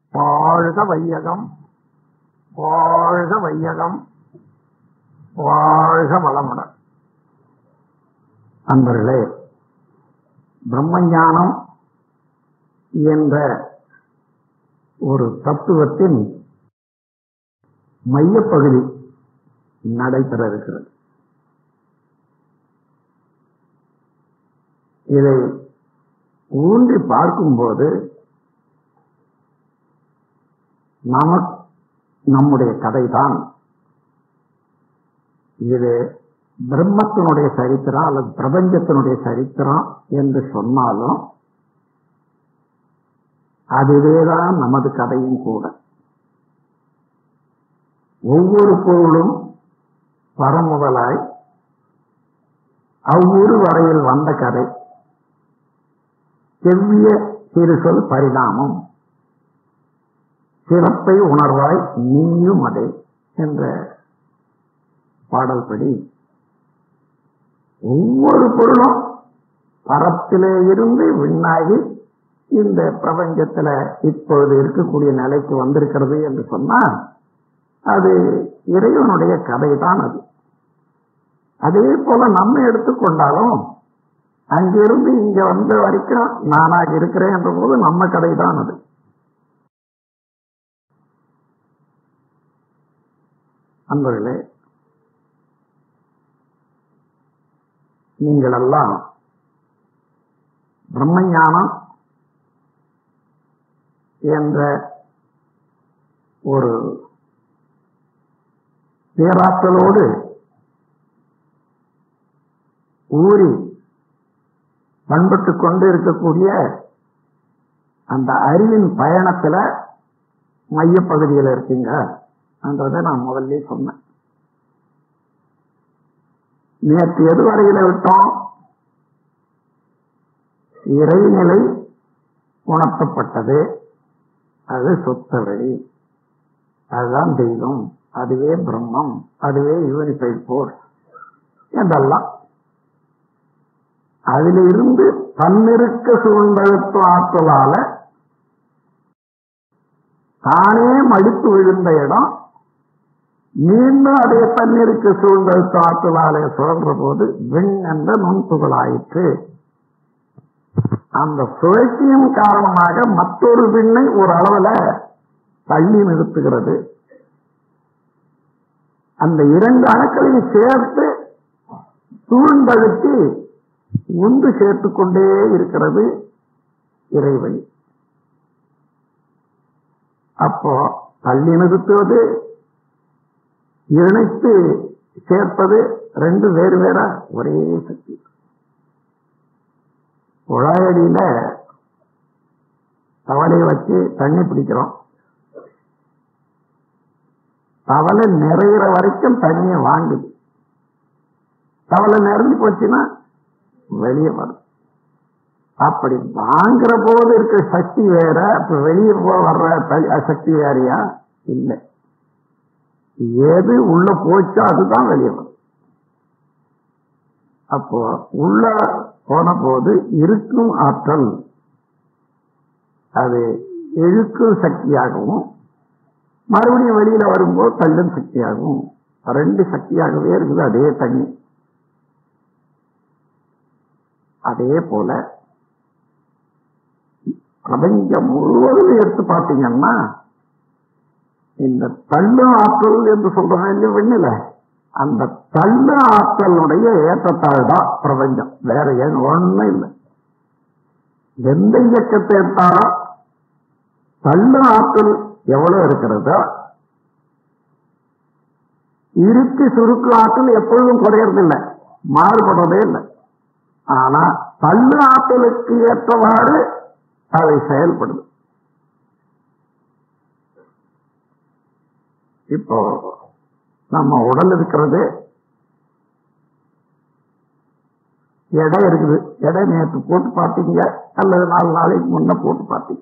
வாழ்க வையகம் வாழ்க வையகம் வாழ்க வளமுடன் அன்பர்களே பிரம்மஞானம் என்ற ஒரு தத்துவத்தின் மையப்பகுதி நடைபெற இருக்கிறது இதை ஊன்றி பார்க்கும்போது நமக்கு நம்முடைய கதைதான் இது பிரம்மத்தினுடைய சரித்திரம் அல்லது பிரபஞ்சத்தினுடைய சரித்திரம் என்று சொன்னாலும் அதுவேதான் நமது கதையும் கூட ஒவ்வொரு பொருளும் பரமுதலாய் அவ்வொரு வரையில் வந்த கதை செவ்விய சிறுசொல் பரிணாமம் சிறப்பை உணர்வாய் நீயும் அதே என்ற பாடல்படி ஒவ்வொரு பொருளும் பரத்திலே இருந்து விண்ணாகி இந்த பிரபஞ்சத்துல இப்பொழுது இருக்கக்கூடிய நிலைக்கு வந்திருக்கிறது என்று சொன்னா அது இறைவனுடைய கதை தான் அது அதே போல நம்ம எடுத்துக்கொண்டாலும் அங்கிருந்து இங்க வந்த வரைக்கும் நானாக இருக்கிறேன் என்ற போது நம்ம கதை தான் அது அன்பர்களே நீங்கள் எல்லாம் பிரம்மஞானம் என்ற ஒரு பேராற்றலோடு ஊறி பண்பட்டு கொண்டு இருக்கக்கூடிய அந்த அறிவின் பயணத்துல மையப்பகுதியில் இருக்கீங்க என்றதை நான் முதல்ல சொன்னேன் நேற்று எது வரையில விட்டோம் இறைநிலை உணர்த்தப்பட்டது அது சொத்த வழி அதுதான் தெய்வம் அதுவே பிரம்மம் அதுவே யூனிஃபைட் போர்ஸ் என்றெல்லாம் அதிலிருந்து தன்னிருக்க சூழ்ந்தழுத்த ஆற்றலால தானே மடித்து விழுந்த இடம் மீண்டும் அதே தண்ணீருக்கு சூழ்ந்த ஆற்றலாலே சுழன்ற போது விண் என்ற நுண்துகளாயிற்று அந்த சுழற்சியின் காரணமாக மற்றொரு விண்ணை ஒரு அளவுல தள்ளி நிறுத்துகிறது அந்த இரண்டு அணுக்களையும் சேர்த்து சூழ்ந்தழுத்தி ஒன்று சேர்த்து கொண்டே இருக்கிறது இறைவழி அப்போ தள்ளி நிறுத்துவது இணைத்து சேர்ப்பது ரெண்டு வேறு வேற ஒரே சக்தி குழாயடியில தவளையை வச்சு தண்ணி பிடிக்கிறோம் தவளை நிறையிற வரைக்கும் தண்ணியை வாங்குது தவளை நிறைஞ்சு போச்சுன்னா வெளியே வரும் அப்படி வாங்குற போது இருக்கிற சக்தி வேற இப்ப வெளியே வர்ற சக்தி வேறையா இல்லை எது உள்ள போச்சோ அதுதான் வெளியே வரும் அப்போ உள்ள போன போது இருக்கும் ஆற்றல் அது இழுக்கும் சக்தியாகவும் மறுபடியும் வெளியில வரும்போது தள்ளும் சக்தியாகவும் ரெண்டு சக்தியாகவே இருக்குது அதே தண்ணி அதே போல பிரபஞ்சம் முழுவதும் எடுத்து பார்த்தீங்கன்னா இந்த தள்ளு ஆற்றல் என்று சொல்றாங்க வெண்ணில அந்த தள்ளு ஆற்றலுடைய ஏற்றத்தாழ் தான் பிரபஞ்சம் வேற ஏன் ஒண்ணும் இல்லை எந்த இயக்கத்தை எடுத்தாலும் தள்ளு ஆற்றல் எவ்வளவு இருக்கிறதோ இருக்கு சுருக்கு ஆற்றல் எப்பொழுதும் குறையறதில்லை மாறுபடுறதே இல்லை ஆனா தள்ளு ஆற்றலுக்கு ஏற்றவாறு அதை செயல்படுது இப்போ நம்ம உடல் இருக்கிறது எடை இருக்குது எடை நேற்று போட்டு பார்த்தீங்க அல்லது நாலு நாளைக்கு முன்ன போட்டு பார்த்தீங்க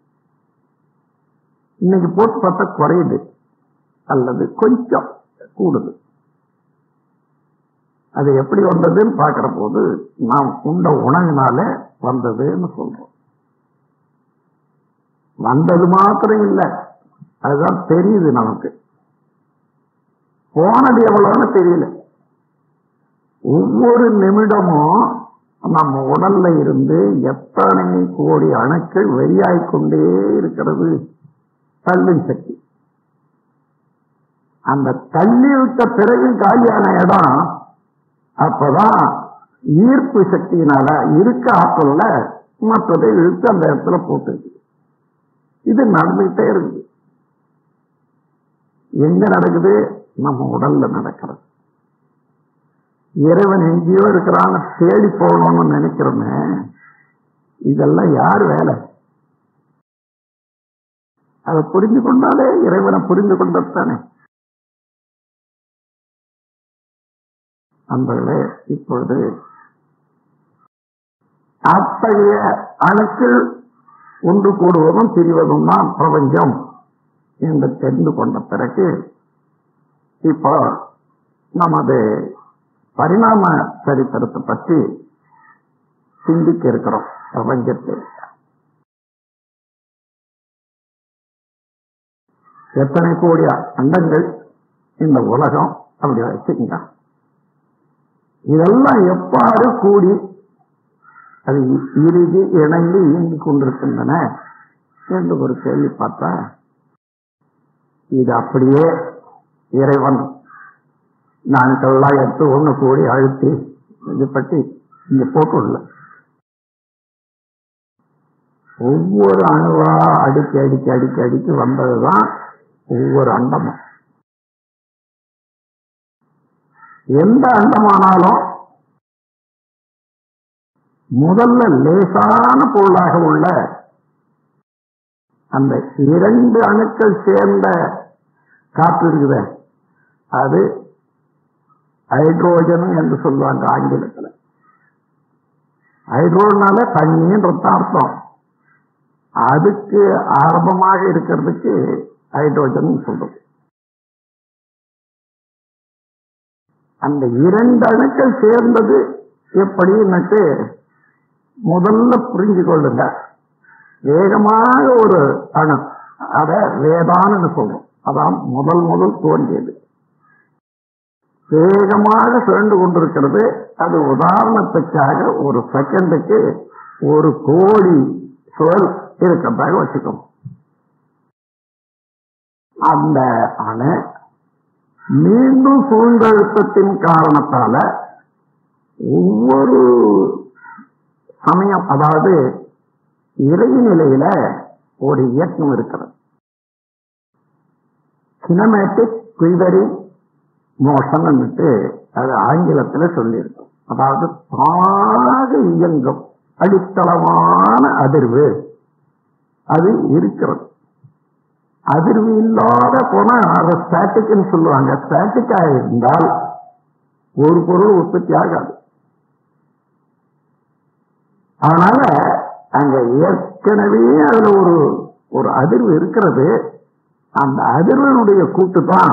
இன்னைக்கு போட்டு பார்த்தா குறையுது அல்லது கொஞ்சம் கூடுது அது எப்படி வந்ததுன்னு பார்க்கிற போது நாம் உண்ட உணவினால வந்ததுன்னு சொல்றோம் வந்தது மாத்திரம் இல்லை அதுதான் தெரியுது நமக்கு போனது எவ்வளவுன்னு தெரியல ஒவ்வொரு நிமிடமும் நம்ம உடல்ல இருந்து எத்தனை கோடி அணுக்கள் வெளியாகிக் கொண்டே இருக்கிறது தள்ளும் சக்தி அந்த தள்ளி விட்ட பிறகு காலியான இடம் அப்பதான் ஈர்ப்பு சக்தியினால இருக்க ஆற்றல்ல மற்றதை இழுத்து அந்த இடத்துல போட்டுருக்கு இது நடந்துகிட்டே இருக்குது எங்க நடக்குது நம்ம உடல்ல நடக்கிறது இறைவன் எங்கேயோ இருக்கிறான்னு தேடி போகணும்னு நினைக்கிறோமே இதெல்லாம் யார் வேலை அதை புரிந்து கொண்டாலே இறைவனை புரிந்து கொண்டதானே அன்பர்களே இப்பொழுது அத்தகைய அணுக்கள் ஒன்று கூடுவதும் பிரிவதும் தான் பிரபஞ்சம் என்று தெரிந்து கொண்ட பிறகு இப்போ நமது பரிணாம சரித்திரத்தை பற்றி சிந்திக்க இருக்கிறோம் பிரபஞ்சத்தில் எத்தனை கோடி அண்டங்கள் இந்த உலகம் அப்படி வச்சுக்கங்க இதெல்லாம் எவ்வாறு கூடி அது இறுதி இணைந்து இயங்கிக் கொண்டிருக்கின்றன என்று ஒரு கேள்வி பார்த்தா இது அப்படியே இறைவன் நான்கெல்லாம் எடுத்து ஒண்ணு கூடி அழுத்தி இது பற்றி இங்க போட்டுள்ள ஒவ்வொரு அணுவா அடிக்கி அடிக்கி அடிக்கி அடிக்கி வந்ததுதான் ஒவ்வொரு அண்டமும் எந்த அண்டமானாலும் முதல்ல லேசான பொருளாக உள்ள அந்த இரண்டு அணுக்கள் சேர்ந்த காற்று இருக்குது அது ஹைட்ரோஜன் என்று சொல்லுவாங்க ஆங்கிலத்தில் ஹைட்ரோனால தண்ணின்ற அர்த்தம் அதுக்கு ஆரம்பமாக இருக்கிறதுக்கு ஹைட்ரோஜன் சொல்றது அந்த இரண்டு அணுக்கள் சேர்ந்தது எப்படின்னுட்டு முதல்ல புரிஞ்சு கொள்ளுங்க வேகமாக ஒரு அணு அத வேதான்னு சொல்றோம் அதான் முதல் முதல் தோன்றியது வேகமாக சுழண்டு கொண்டிருக்கிறது அது உதாரணத்துக்காக ஒரு செகண்டுக்கு ஒரு கோடி சுழல் இருக்கிறதாக வச்சுக்கணும் அந்த அணு மீண்டும் சூழ்ந்தழுத்தத்தின் காரணத்தால ஒவ்வொரு சமயம் அதாவது இறைநிலையில ஒரு இயக்கம் இருக்கிறது சினமேட்டிக் குய்வரிங் மோஷன் அது ஆங்கிலத்தில் சொல்லியிருக்கும் அதாவது தாக இயங்கும் அடித்தளமான அதிர்வு அது இருக்கிறது அதிர்வு இல்லாத போனா அதை ஸ்டாட்டிக்னு சொல்லுவாங்க ஸ்டாட்டிக்கா இருந்தால் ஒரு பொருள் உற்பத்தி ஆகாது அதனால அங்க ஏற்கனவே அதுல ஒரு ஒரு அதிர்வு இருக்கிறது அந்த அதிர்வனுடைய கூட்டு தான்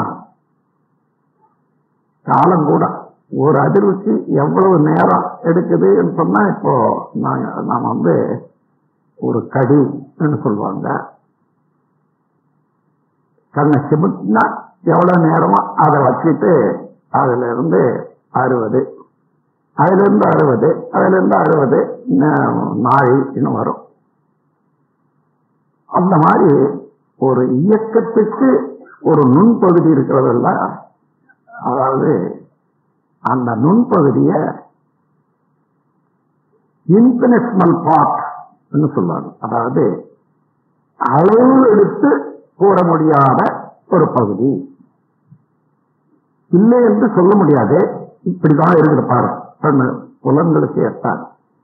காலம் கூட ஒரு அதிர்வுக்கு எவ்வளவு நேரம் எடுக்குதுன்னு சொன்னா இப்போ நாங்க நாம் வந்து ஒரு கடி சொல்லுவாங்க கண்ணை சிமிட்னா எவ்வளவு நேரமோ அதை வச்சுட்டு அதுல இருந்து அறுபது அதுல இருந்து அறுபது அதுல இருந்து அறுபது நாழி இன்னும் வரும் அந்த மாதிரி ஒரு இயக்கத்துக்கு ஒரு நுண்பகுதி இருக்கிறதல்ல அதாவது அந்த நுண்பகுதிய இன்டர்நேஷனல் பார்ட் சொல்லுவாங்க அதாவது அளவு எடுத்து கூற முடியாத ஒரு பகுதி இல்லை என்று சொல்ல முடியாது இப்படிதான் இருக்குது பாரு கண்ணு புலன்களுக்கு எட்டாது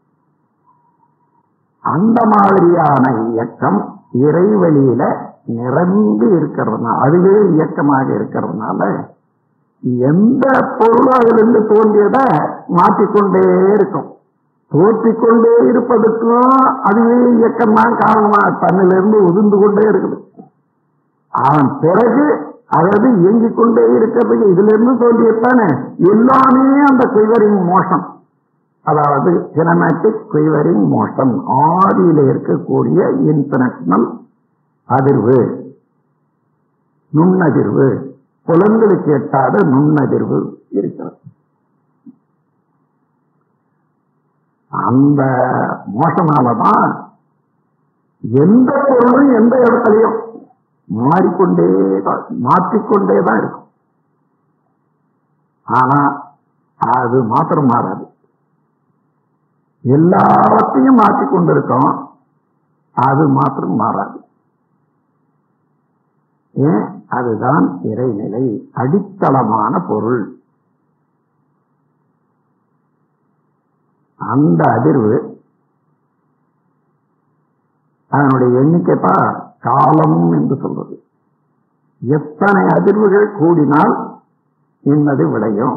அந்த மாதிரியான இயக்கம் இறைவெளியில நிரம்பி இருக்கிறதுனால அதுவே இயக்கமாக இருக்கிறதுனால எந்த பொருளும் அதிலிருந்து தோன்றியத மாற்றிக்கொண்டே இருக்கும் தோற்றிக்கொண்டே இருப்பதற்கும் அதுவே இயக்கம் தான் காரணமா தன்னிலிருந்து உதிர்ந்து கொண்டே இருக்குது அவன் பிறகு அதாவது இயங்கிக் கொண்டே இருக்கிறதுக்கு இதுல இருந்து தோன்றியத்தானே எல்லாமே அந்த குய்வரிங் மோஷன் அதாவது சினமேட்டிக் குய்வரிங் மோஷன் ஆதியில இருக்கக்கூடிய இன்டர்நேஷனல் அதிர்வு நுண்ணதிர்வு புலங்களுக்கு எட்டாத நுண்ணதிர்வு இருக்கிறது அந்த மோசமானதான் எந்த பொருளும் எந்த இடத்துலையும் மாறிக்கொண்டே தான் மாற்றிக்கொண்டே தான் இருக்கும் ஆனா அது மாத்திரம் மாறாது எல்லாவற்றையும் மாற்றிக் கொண்டிருக்கோம் அது மாத்திரம் மாறாது ஏன் அதுதான் இறைநிலை அடித்தளமான பொருள் அந்த அதிர்வு அதனுடைய எண்ணிக்கை தான் காலம் என்று சொல்றது எத்தனை அதிர்வுகள் கூடினால் இன்னது விளையும்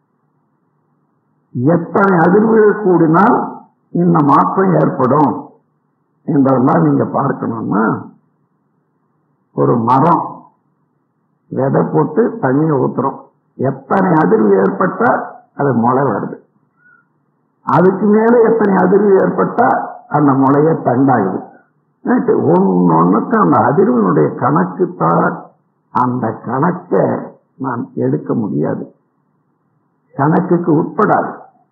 எத்தனை அதிர்வுகள் கூடினால் இந்த மாற்றம் ஏற்படும் என்றதெல்லாம் நீங்க பார்க்கணும்னா ஒரு மரம் விதை போட்டு தண்ணியை ஊத்துறோம் எத்தனை அதிர்வு ஏற்பட்டா அது முளை வருது அதுக்கு மேல எத்தனை அதிர்வு ஏற்பட்டா அந்த முளைய தண்டாகுது ஒன்னொன்னுக்கு அந்த அதிர்வினுடைய கணக்கு தான் அந்த கணக்கை நான் எடுக்க முடியாது கணக்குக்கு உட்படாது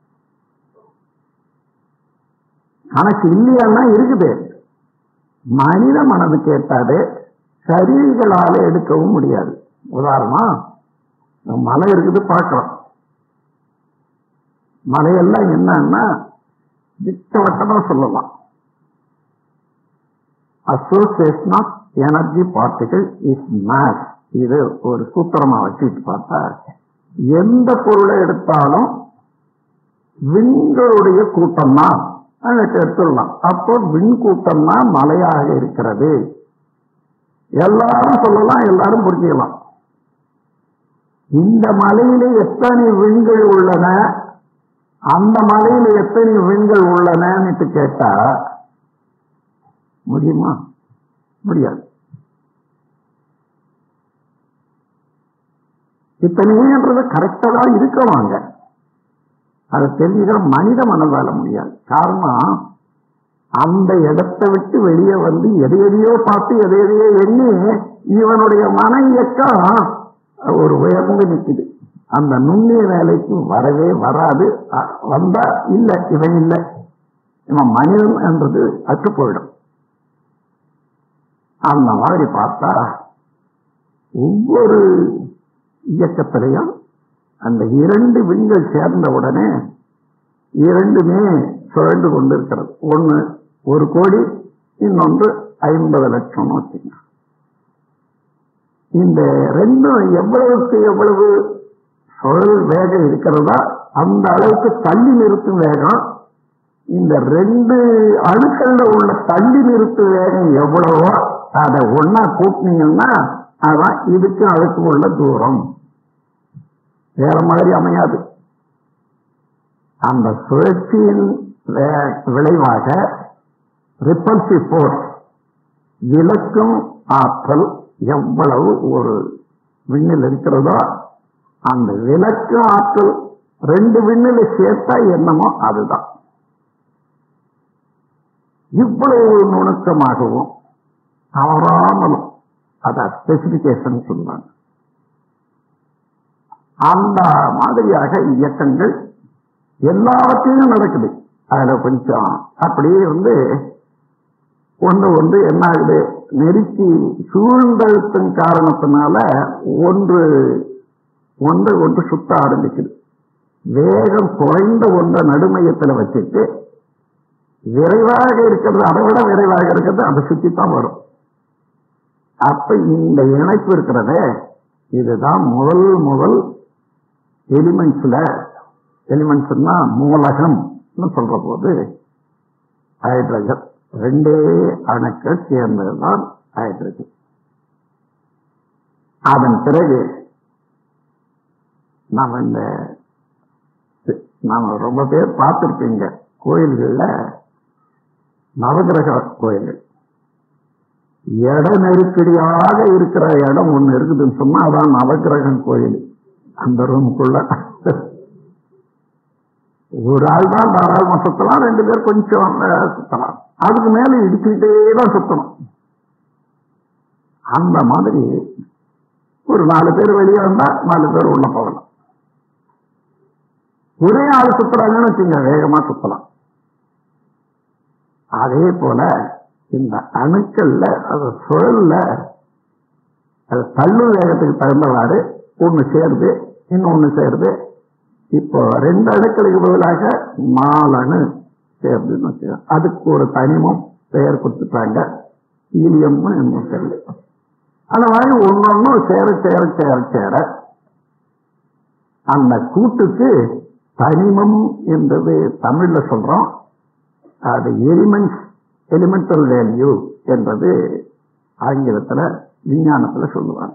கணக்கு இல்லையான்னா இருக்குது மனித மனது கேட்டாது கருவிகளால எடுக்கவும் முடியாது உதாரணம் மலை இருக்குது பார்க்கலாம் மலையெல்லாம் என்னன்னா திட்டவட்டமா சொல்லலாம் அசோசியேஷன் ஆஃப் எனர்ஜி பார்ட்டிகள் இஸ் மேஸ் இது ஒரு சூத்திரமா வச்சுட்டு பார்த்தா எந்த பொருளை எடுத்தாலும் விண்களுடைய கூட்டம் தான் அதுக்கு எடுத்துடலாம் அப்போ விண் கூட்டம் தான் மலையாக இருக்கிறது எல்லாரும் சொல்லலாம் எல்லாரும் புரிஞ்சுக்கலாம் இந்த மலையில எத்தனை விண்கள் உள்ளன அந்த மலையில எத்தனை விண்கள் உள்ளனன்னு கேட்டா முடியுமா முடியாது இத்தனைன்றது கரெக்டா தான் இருக்கவாங்க அதை தெரிஞ்சுக்கிற மனித மனதால முடியாது காரணம் அந்த இடத்தை விட்டு வெளியே வந்து எதை எதையோ பார்த்து எதை எதையோ எண்ணி இவனுடைய மன இயக்கம் ஒரு உயர்ந்து நிற்குது அந்த நுண்ணிய வேலைக்கு வரவே வராது அ- வந்தா இல்ல இவன் இல்லை இவன் மனிதன் என்றது அற்று போயிடும் அந்த மாதிரி பார்த்தா ஒவ்வொரு இயக்கத்திலையும் அந்த இரண்டு விண்கள் சேர்ந்த உடனே இரண்டுமே சுழண்டு கொண்டிருக்கிறது ஒண்ணு ஒரு கோடி இன்னொன்று ஐம்பது லட்சம் வச்சுங்க இந்த ரெண்டும் எவ்வளவுக்கு எவ்வளவு சுழல் வேகம் இருக்கிறதா அந்த அளவுக்கு தள்ளி நிறுத்தும் வேகம் இந்த ரெண்டு அணுக்கள்ல உள்ள தள்ளி நிறுத்தும் வேகம் எவ்வளவோ அதை ஒன்னா கூட்டினீங்கன்னா அதான் இதுக்கும் அதுக்கும் உள்ள தூரம் வேற மாதிரி அமையாது அந்த சுழற்சியின் வே- விளைவாக ரிப்பல்சிவ் ஃபோர்ஸ் விளக்கும் ஆற்றல் எவ்வளவு ஒரு விண்ணில் இருக்கிறதோ அந்த விளக்கு ஆற்றல் ரெண்டு விண்ணில் சேர்த்தா என்னமோ அதுதான் இவ்வளவு நுணுக்கமாகவும் தவறாமலும் அத ஸ்பெசிபிகேஷன் சொல்லுவாங்க அந்த மாதிரியாக இயக்கங்கள் எல்லாவற்றையும் நடக்குது அதுல கொஞ்சம் அப்படியே வந்து ஒன்று ஒன்று என்ன ஆகுது நெருக்கி சூழ்ந்தழுத்தின் காரணத்தினால ஒன்று ஒன்று ஒன்று சுத்த ஆரம்பிக்குது வேகம் குறைந்த ஒன்றை நடுமையத்துல வச்சுட்டு விரைவாக இருக்கிறது அதை விட விரைவாக இருக்கிறது அதை சுத்தி தான் வரும் அப்ப இந்த இணைப்பு இருக்கிறதே இதுதான் முதல் முதல் எலிமெண்ட்ஸ்ல எலிமெண்ட்ஸ்னா மூலகம் சொல்ற போது ஹைட்ரஜன் ரெண்டே அணுக்கள் சேர்ந்ததுதான் ஹைட்ரஜன் அதன் பிறகு நாம இந்த நாம ரொம்ப பேர் பார்த்திருப்பீங்க கோயில்கள்ல நவகிரக கோயில்கள் இட நெருக்கடியாக இருக்கிற இடம் ஒண்ணு இருக்குதுன்னு சொன்னா அதான் நவகிரகம் கோயில் அந்த ரூமுக்குள்ள ஒரு ஆள் தான் தாராளமா சுத்தலாம் ரெண்டு பேர் கொஞ்சம் அஹ், சுத்தலாம் அதுக்கு மேல இடிச்சுக்கிட்டே தான் சுத்தணும் அந்த மாதிரி ஒரு நாலு பேர் வெளியே வந்தா நாலு பேர் உள்ள போகலாம் ஒரே ஆள் சுத்துறாங்கன்னு வச்சுங்க வேகமா சுத்தலாம் அதே போல இந்த அணுக்கள்ல அது சுழல்ல அது தள்ளு வேகத்துக்கு தகுந்தவாறு ஒண்ணு சேருது இன்னொன்னு சேருது இப்போ ரெண்டு அணுக்களுக்கு பதிலாக நாலு அணு சேருதுன்னு வச்சுக்கோங்க அதுக்கு ஒரு தனிமம் பெயர் கொடுத்துட்டாங்க ஈலியம்னு என்ன தெரியல அந்த மாதிரி ஒன்னொன்னும் சேர சேர சேர சேர அந்த கூட்டுக்கு தனிமம் என்றது தமிழ்ல சொல்றோம் அது எலிமெண்ட்ஸ் எலிமெண்டல் வேல்யூ என்பது ஆங்கிலத்துல விஞ்ஞானத்துல சொல்லுவாங்க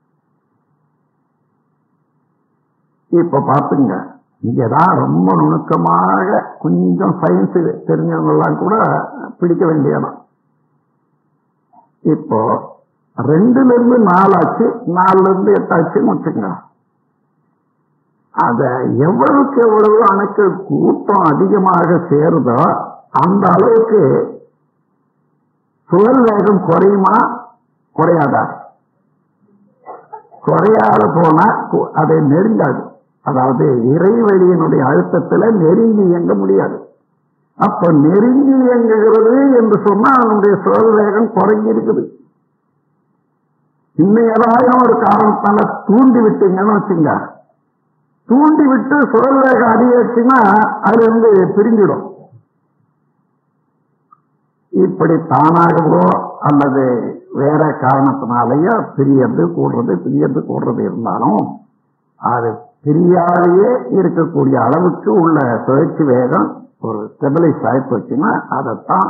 இப்ப பாத்துங்க இங்கதான் ரொம்ப நுணுக்கமாக கொஞ்சம் சயின்ஸ் தெரிஞ்சவங்க எல்லாம் கூட பிடிக்க வேண்டியதான் இப்போ ரெண்டுல இருந்து நாலாச்சு நாலுல இருந்து எட்டாச்சுன்னு வச்சுங்க அத எவ்வளவுக்கு எவ்வளவு அணுக்கள் கூட்டம் அதிகமாக சேருதோ அந்த அளவுக்கு சுழல் வேகம் குறையுமா குறையாதா குறையாத போனா கு- அதை நெருங்காது அதாவது இறைவெளியினுடைய அழுத்தத்துல நெருங்கி இயங்க முடியாது அப்ப நெருங்கி இயங்குகிறது என்று சொன்னா அதனுடைய சுழல் வேகம் குறைஞ்சி இருக்குது இன்னும் ஏதாயிரம் ஒரு காரணத்தால தூண்டி விட்டீங்கன்னு வச்சுங்க தூண்டி விட்டு சுழல் வேகம் அதிகரிச்சுன்னா அது வந்து பிரிஞ்சிடும் இப்படி தானாகவோ அல்லது வேற காரணத்தினாலேயோ பிரியறது கூடுறது பிரியறது கூடுறது இருந்தாலும் அது பிரியாதையே இருக்கக்கூடிய அளவுக்கு உள்ள சுழற்சி வேகம் ஒரு ஸ்டெபிலைஸ் ஆகி போச்சுன்னா அதைத்தான்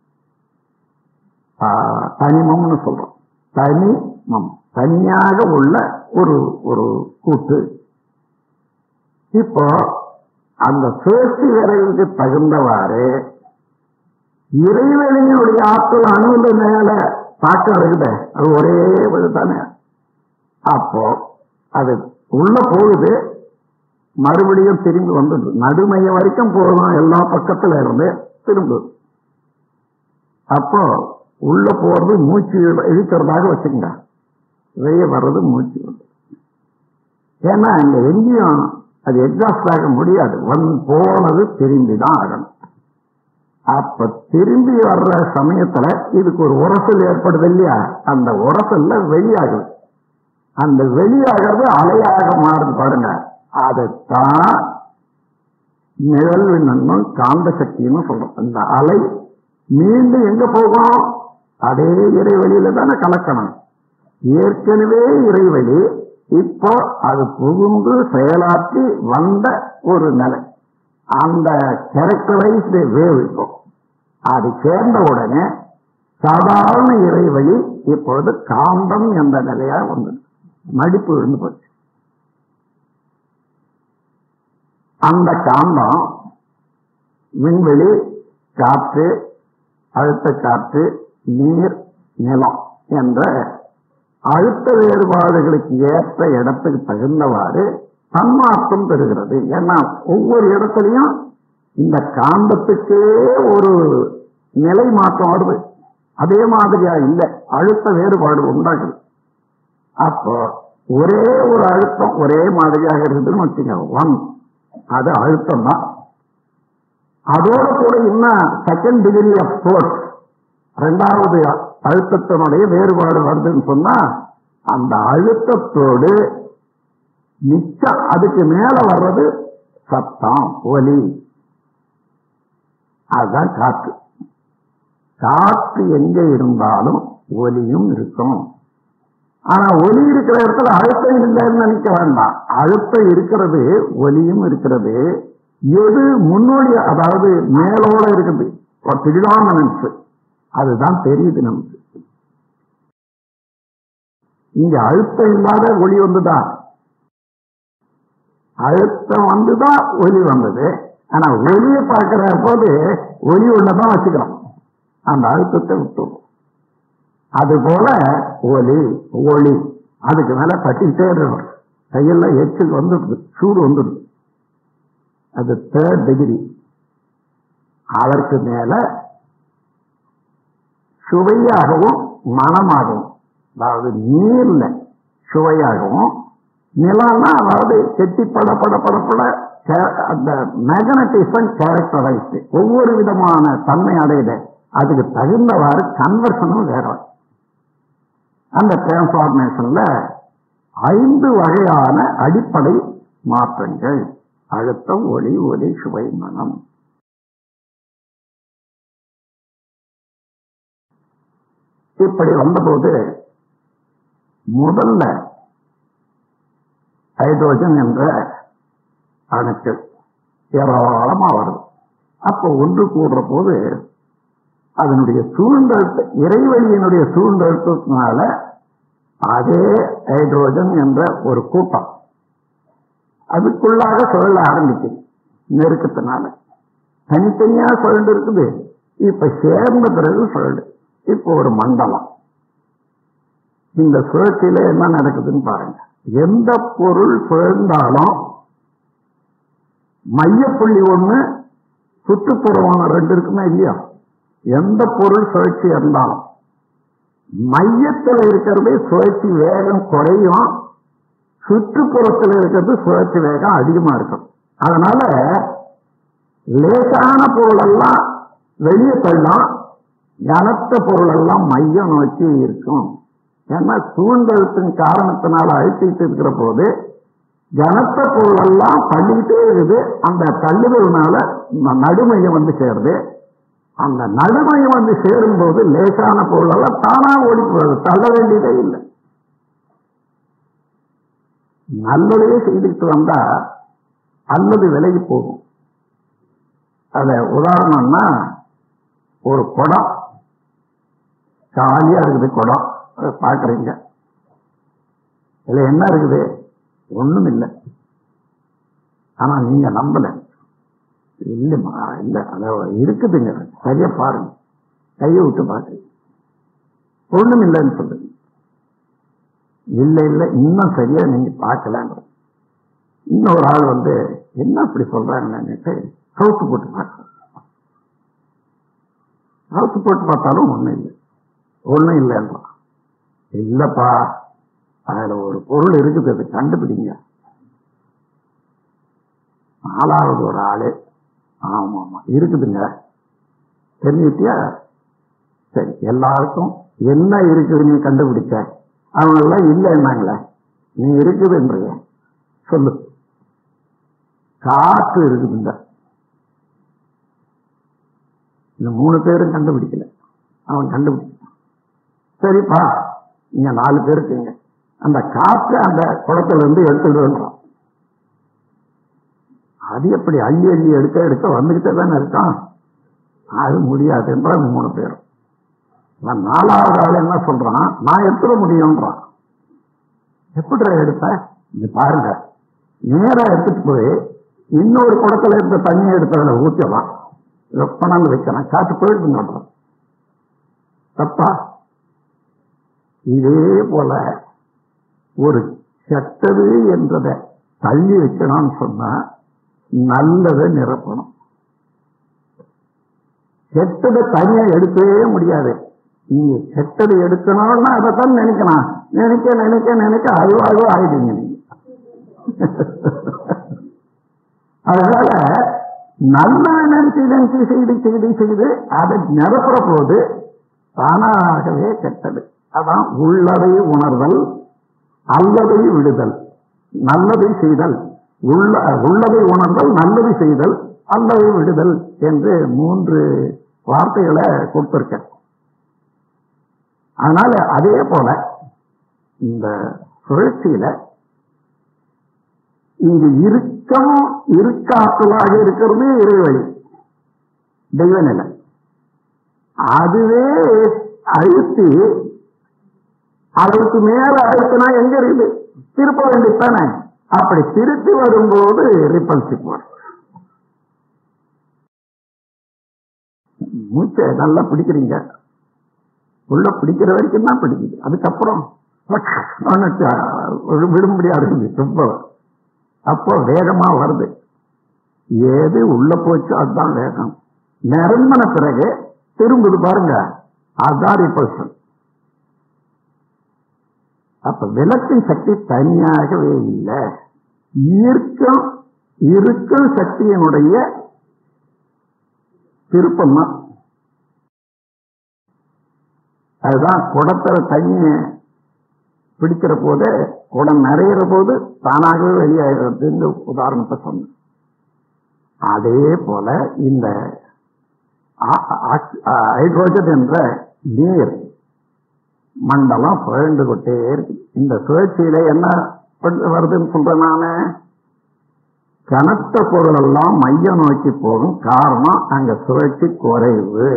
ஆ, தனிமம்னு சொல்றோம் தனிமம் தனியாக உள்ள ஒரு ஒரு கூட்டு இப்போ அந்த சுழற்சி விரைவுக்கு தகுந்தவாறு இறைவெளியினுடைய ஆற்றல் அணுகுல மேல தாக்கம் இருக்குது அது ஒரே தானே அப்போ அது உள்ள போகுது மறுபடியும் திரும்பி வந்துடுது நடுமைய வரைக்கும் போகும் எல்லா பக்கத்துல இருந்து திரும்புது அப்போ உள்ள போறது மூச்சு இழு- இழுக்கிறதாக வச்சுக்கங்க வெளியே வர்றது மூச்சு விடுறது. ஏன்னா இங்க எங்கேயும் அது எக்ஸாஸ்ட் ஆக முடியாது வந்து போனது திரும்பி தான் ஆகணும் அப்ப திரும்பி வர்ற சமயத்துல இதுக்கு ஒரு உரசல் ஏற்படுது இல்லையா அந்த உரசல்ல வெளியாகுது அந்த வெளியாகிறது அலையாக மாறுது பாருங்க அதைத்தான் நிழல் விண்ணனும் காந்த சக்தின்னு சொல்றோம் அந்த அலை மீண்டும் எங்க போகும் அதே இறைவெளியில தானே கலக்கணும் ஏற்கனவே இறைவெளி இப்போ அது புகுந்து செயலாற்றி வந்த ஒரு நிலை அந்த கேரக்டரைஸ்டு வேவ் இப்போ அது சேர்ந்த உடனே சாதாரண இறைவழி இப்பொழுது காந்தம் என்ற நிலையா வந்தது மடிப்பு விழுந்து போச்சு அந்த காந்தம் விண்வெளி காற்று அழுத்த காற்று நீர் நிலம் என்ற அழுத்த வேறுபாடுகளுக்கு ஏற்ற இடத்துக்கு தகுந்தவாறு தன்மாற்றம் பெறுகிறது ஏன்னா ஒவ்வொரு இடத்துலையும் இந்த காந்தத்துக்கே ஒரு நிலை மாற்றம் வருது அதே மாதிரியா இல்லை அழுத்த வேறுபாடு உண்டாகுது அப்போ ஒரே ஒரு அழுத்தம் ஒரே மாதிரியாக இருக்குதுன்னு வச்சுங்க ஒன் அது அழுத்தம் தான் அதோட கூட இன்னும் செகண்ட் டிகிரி ஆஃப் ஃபோர்ஸ் ரெண்டாவது அழுத்தத்தினுடைய வேறுபாடு வருதுன்னு சொன்னா அந்த அழுத்தத்தோடு மிச்சம் அதுக்கு மேல வர்றது சத்தம் ஒலி அதுதான் காற்று காற்று எங்க இருந்தாலும் ஒலியும் இருக்கும் ஆனா ஒலி இருக்கிற இடத்துல அழுத்தம் இல்லைன்னு நினைக்க வேண்டாம் அழுத்தம் இருக்கிறது ஒலியும் இருக்கிறது எது முன்னோடி அதாவது மேலோட இருக்குது பிரிடாமனன்ஸ் அதுதான் தெரியுது நமக்கு இங்க அழுத்தம் இல்லாத ஒளி வந்துதான் அழுத்தம் வந்துதான் ஒலி வந்தது ஆனா ஒலியை பார்க்கிற போது ஒலி உள்ளதான் வச்சுக்கிறோம் அந்த அழுத்தத்தை விட்டுரும் அது போல ஒலி ஒளி அதுக்கு மேல தட்டிக்கிட்டே இருக்கணும் கையில எச்சில் வந்துடுது சூடு வந்துடுது அது தேர்ட் டிகிரி அதற்கு மேல சுவையாகவும் மனமாகவும் அதாவது நீர்ல சுவையாகவும் நிலம்னா அதாவது கெட்டி பட பட பட பட கே- அந்த மேக்னட்டிசம் கேரக்டரைஸ்டு ஒவ்வொரு விதமான தன்மை அடையுது அதுக்கு தகுந்தவாறு கன்வர்ஷனும் வேற அந்த டிரான்ஸ்பார்மேஷன்ல ஐந்து வகையான அடிப்படை மாற்றங்கள் அழுத்தம் ஒளி ஒலி சுவை மனம் இப்படி வந்தபோது முதல்ல ஹைட்ரோஜன் என்ற அணுக்கள் ஏராளமா வருது அப்போ ஒன்று கூடுற போது அதனுடைய சூழ்ந்தெழுத்து இறைவெளியினுடைய சூழ்ந்தெழுத்துனால அதே ஹைட்ரோஜன் என்ற ஒரு கூட்டம் அதுக்குள்ளாக சுழல ஆரம்பிக்குது நெருக்கத்தினால தனித்தனியா சுழண்டு இருக்குது இப்ப சேர்ந்த பிறகு சுழடு இப்போ ஒரு மண்டலம் இந்த சுழற்சியில என்ன நடக்குதுன்னு பாருங்க எந்த பொருள் சுழந்தாலும் மையப்புள்ளி ஒண்ணு சுற்றுப்புறமான ரெண்டு இருக்குமே இல்லையா எந்த பொருள் சுழற்சி இருந்தாலும் மையத்தில் இருக்கிறது சுழற்சி வேகம் குறையும் சுற்றுப்புறத்தில் இருக்கிறது சுழற்சி வேகம் அதிகமா இருக்கும் அதனால லேசான பொருள் எல்லாம் வெளியே தள்ளும் கனத்த பொருள் எல்லாம் மையம் நோக்கி இருக்கும் ஏன்னா சூழ்ந்தழுத்தின் காரணத்தினால அழுத்திட்டு இருக்கிற போது கனத்த பொருள் எல்லாம் தள்ளிக்கிட்டே இருக்குது அந்த தள்ளுதல்னால ந- நடுமையம் வந்து சேருது அந்த நடுமையம் வந்து சேரும் போது லேசான பொருள் எல்லாம் தானா ஓடி போகுது தள்ள வேண்டியதே இல்லை நல்லதே செய்துட்டு வந்தா அல்லது விலகி போகும் அத உதாரணம்னா ஒரு குடம் காலியா இருக்குது குடம் அதை பாக்குறீங்க இதுல என்ன இருக்குது ஒண்ணும் இல்லை ஆனா நீங்க நம்பல இல்லைம்மா இல்ல அத இருக்குதுங்க சரியா பாருங்க கையை விட்டு பாக்குறீங்க ஒண்ணும் இல்லைன்னு சொல்லுங்க இல்ல இல்ல இன்னும் சரியா நீங்க பார்க்கலாங்க இன்னொரு ஆள் வந்து என்ன அப்படி சொல்றாங்கன்னுட்டு கவுத்து போட்டு பார்க்க கவுத்து போட்டு பார்த்தாலும் ஒண்ணும் இல்லை ஒண்ணும் இல்லைன்றான் இல்லப்பா அதுல ஒரு பொருள் இருக்குது அதை கண்டுபிடிங்க நாலாவது ஒரு ஆளு ஆமா ஆமா இருக்குதுங்க தெரிஞ்சுட்டியா சரி எல்லாருக்கும் என்ன இருக்குது நீ கண்டுபிடிச்ச அவங்க எல்லாம் இல்லைன்னாங்களே நீ இருக்குதுன்றிய சொல்லு காற்று இருக்குதுங்க இந்த மூணு பேரும் கண்டுபிடிக்கல அவன் கண்டுபிடிச்சான் சரிப்பா நீங்க நாலு பேர் இருக்கீங்க அந்த காற்று அந்த குளத்துல இருந்து எடுத்துடுன்றான் அது எப்படி அள்ளி அள்ளி எடுக்க எடுக்க வந்துகிட்டே தானே இருக்கான் அது முடியாது என்றால் மூணு பேரும் நான் நாலாவது ஆள் என்ன சொல்றான் நான் எடுத்துட முடியும்ன்றான் எப்படி எடுப்ப இங்க பாருங்க நேரா எடுத்துட்டு போய் இன்னொரு குடத்துல இருந்த தண்ணியை எடுத்து அதில் ஊற்றலாம் வெப்பனான்னு வைக்கிறேன் காற்று போயிடுதுன்னு தப்பா இதே போல ஒரு கெட்டது என்றதை தள்ளி வைக்கணும்னு சொன்னா நல்லதை நிரப்பணும் கெட்டதை தனியா எடுக்கவே முடியாது நீங்க கெட்டது எடுக்கணும்னா அதை தான் நினைக்கணும் நினைக்க நினைக்க நினைக்க அதுவாகவே ஆயிடுங்க நீங்க அதனால நல்ல நினைச்சு நினைச்சு செய்து செய்து செய்து அதை நிரப்புற போது தானாகவே கெட்டது அதான் உள்ளதை உணர்தல் அல்லதை விடுதல் நல்லதை செய்தல் உள்ள உள்ளதை உணர்தல் நல்லதை செய்தல் அல்லதை விடுதல் என்று மூன்று வார்த்தைகளை கொடுத்திருக்கேன் அதனால அதே போல இந்த சுழற்சியில இங்கு இருக்கம் இருக்காற்றலாக இருக்கிறது இறைவழி தெய்வநிலை அதுவே அழுத்தி அதற்கு மேல அழுத்தினா எங்க இருக்குது திருப்ப வேண்டியதானே அப்படி திருப்பி வரும்போது ரிப்பல்சிவ் வரும் மூச்சை நல்லா பிடிக்கிறீங்க உள்ள பிடிக்கிற வரைக்கும் தான் பிடிக்குது அதுக்கப்புறம் விடும்படியா இருக்குது ரொம்ப அப்போ வேகமா வருது ஏது உள்ள போச்சு அதுதான் வேகம் நிரம்பின பிறகு திரும்புது பாருங்க அதுதான் ரிப்பல்சன் அப்ப விளக்கின் சக்தி தனியாகவே இல்லை ஈர்க்கம் இருக்கும் சக்தியினுடைய திருப்பம் தான் அதுதான் குடத்துல தண்ணிய பிடிக்கிற போது குடம் நிறையிற போது தானாகவே வெளியாகிறது உதாரணத்தை சொன்னேன் அதே போல இந்த ஹைட்ரோஜன் என்ற நீர் மண்டலம் சுழண்டு கொண்டே இருக்கு இந்த சுழற்சியில என்ன வருதுன்னு சொல்றேன் நானு கனத்த பொருள் எல்லாம் மையம் நோக்கி போகும் காரணம் அங்க சுழற்சி குறைவு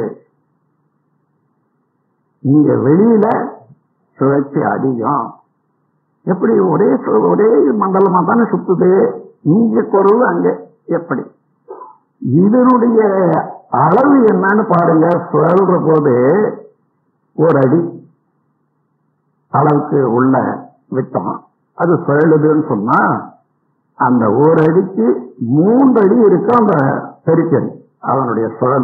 இங்க வெளியில சுழற்சி அதிகம் எப்படி ஒரே ஒரே மண்டலமா தானே சுத்துது இங்க குறைவு அங்க எப்படி இதனுடைய அளவு என்னன்னு பாருங்க சுழல்ற போது ஒரு அடி அளவுக்கு உள்ள விட்டம் அது சுழலுதுன்னு சொன்னா அந்த ஒரு அடிக்கு மூன்று அடி இருக்கும் அந்த பெருக்கல் அவனுடைய சுழல்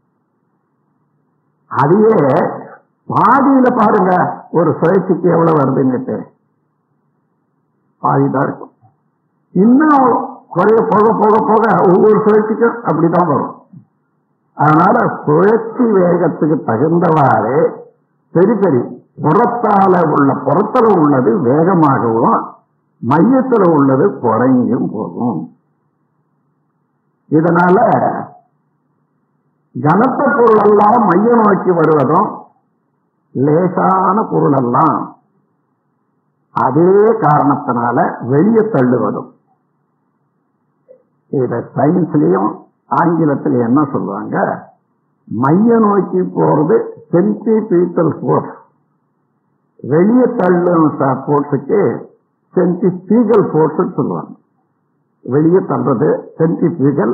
அதையே பாதியில பாருங்க ஒரு சுழற்சிக்கு எவ்வளவு வருதுன்னுட்டு பாதிதான் இருக்கும் இன்னும் குறைய போக போக போக ஒவ்வொரு சுழற்சிக்கும் அப்படிதான் வரும் அதனால சுழற்சி வேகத்துக்கு தகுந்தவாறு பெரி பெரி புறத்தால உள்ள புறத்துல உள்ளது வேகமாகவும் மையத்துல உள்ளது குறைஞ்சும் போகும் இதனால கனத்த பொருள் எல்லாம் மைய நோக்கி வருவதும் லேசான பொருள் எல்லாம் அதே காரணத்தினால வெளியே தள்ளுவதும் இத சயின்ஸ்லயும் ஆங்கிலத்தில் என்ன சொல்லுவாங்க மைய நோக்கி போறது சென்டிபீட்டல் ஃபோர்ஸ் வெளியே தள்ளும் ஃபோர்ஸுக்கு சென்டிபீகல் ஃபோர்ஸ் சொல்லுவாங்க வெளியே தள்ளுறது சென்டிபீகல்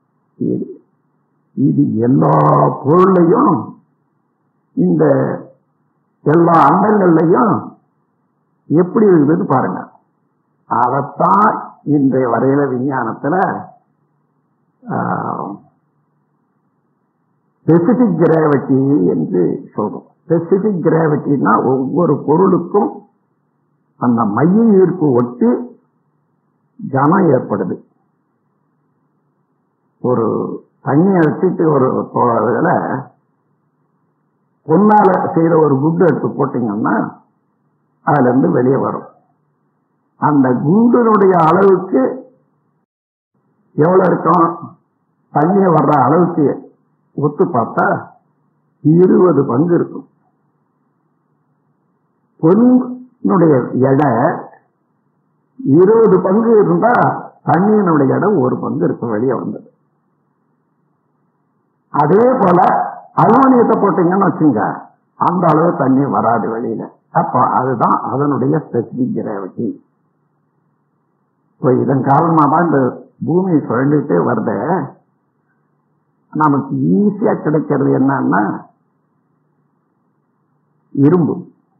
இது எல்லா பொருளையும் இந்த எல்லா அண்டங்கள்லையும் எப்படி இருக்குதுன்னு பாருங்க அதைத்தான் இன்றைய வரையில விஞ்ஞானத்துல ஸ்பெசிபிக் கிராவிட்டி என்று சொல்றோம் ஸ்பெசிபிக் கிராவிட்டினா ஒவ்வொரு பொருளுக்கும் அந்த மைய ஈர்ப்பு ஒட்டி கனம் ஏற்படுது ஒரு தண்ணி அடிச்சிட்டு ஒரு இதுல பொன்னால செய்த ஒரு குண்டு எடுத்து போட்டீங்கன்னா அதுல இருந்து வெளியே வரும் அந்த குண்டினுடைய அளவுக்கு எவ்வளவு இருக்கும் தண்ணி வர்ற அளவுக்கு ஒத்து பார்த்தா இருபது பங்கு இருக்கும் பொன்னுடைய எடை இருபது பங்கு இருந்தா தண்ணியினுடைய இடம் ஒரு பங்கு இருக்கும் வெளியே வந்தது அதே போல அலுமினியத்தை போட்டீங்கன்னு வச்சுங்க அந்த அளவு தண்ணி வராது வெளியில அப்ப அதுதான் அதனுடைய ஸ்பெசிபிக் கிராவிட்டி இப்போ இதன் காரணமா தான் இந்த பூமி சுழண்டுட்டே வருத நமக்கு ஈஸியா கிடைக்கிறது என்னன்னா இரும்பு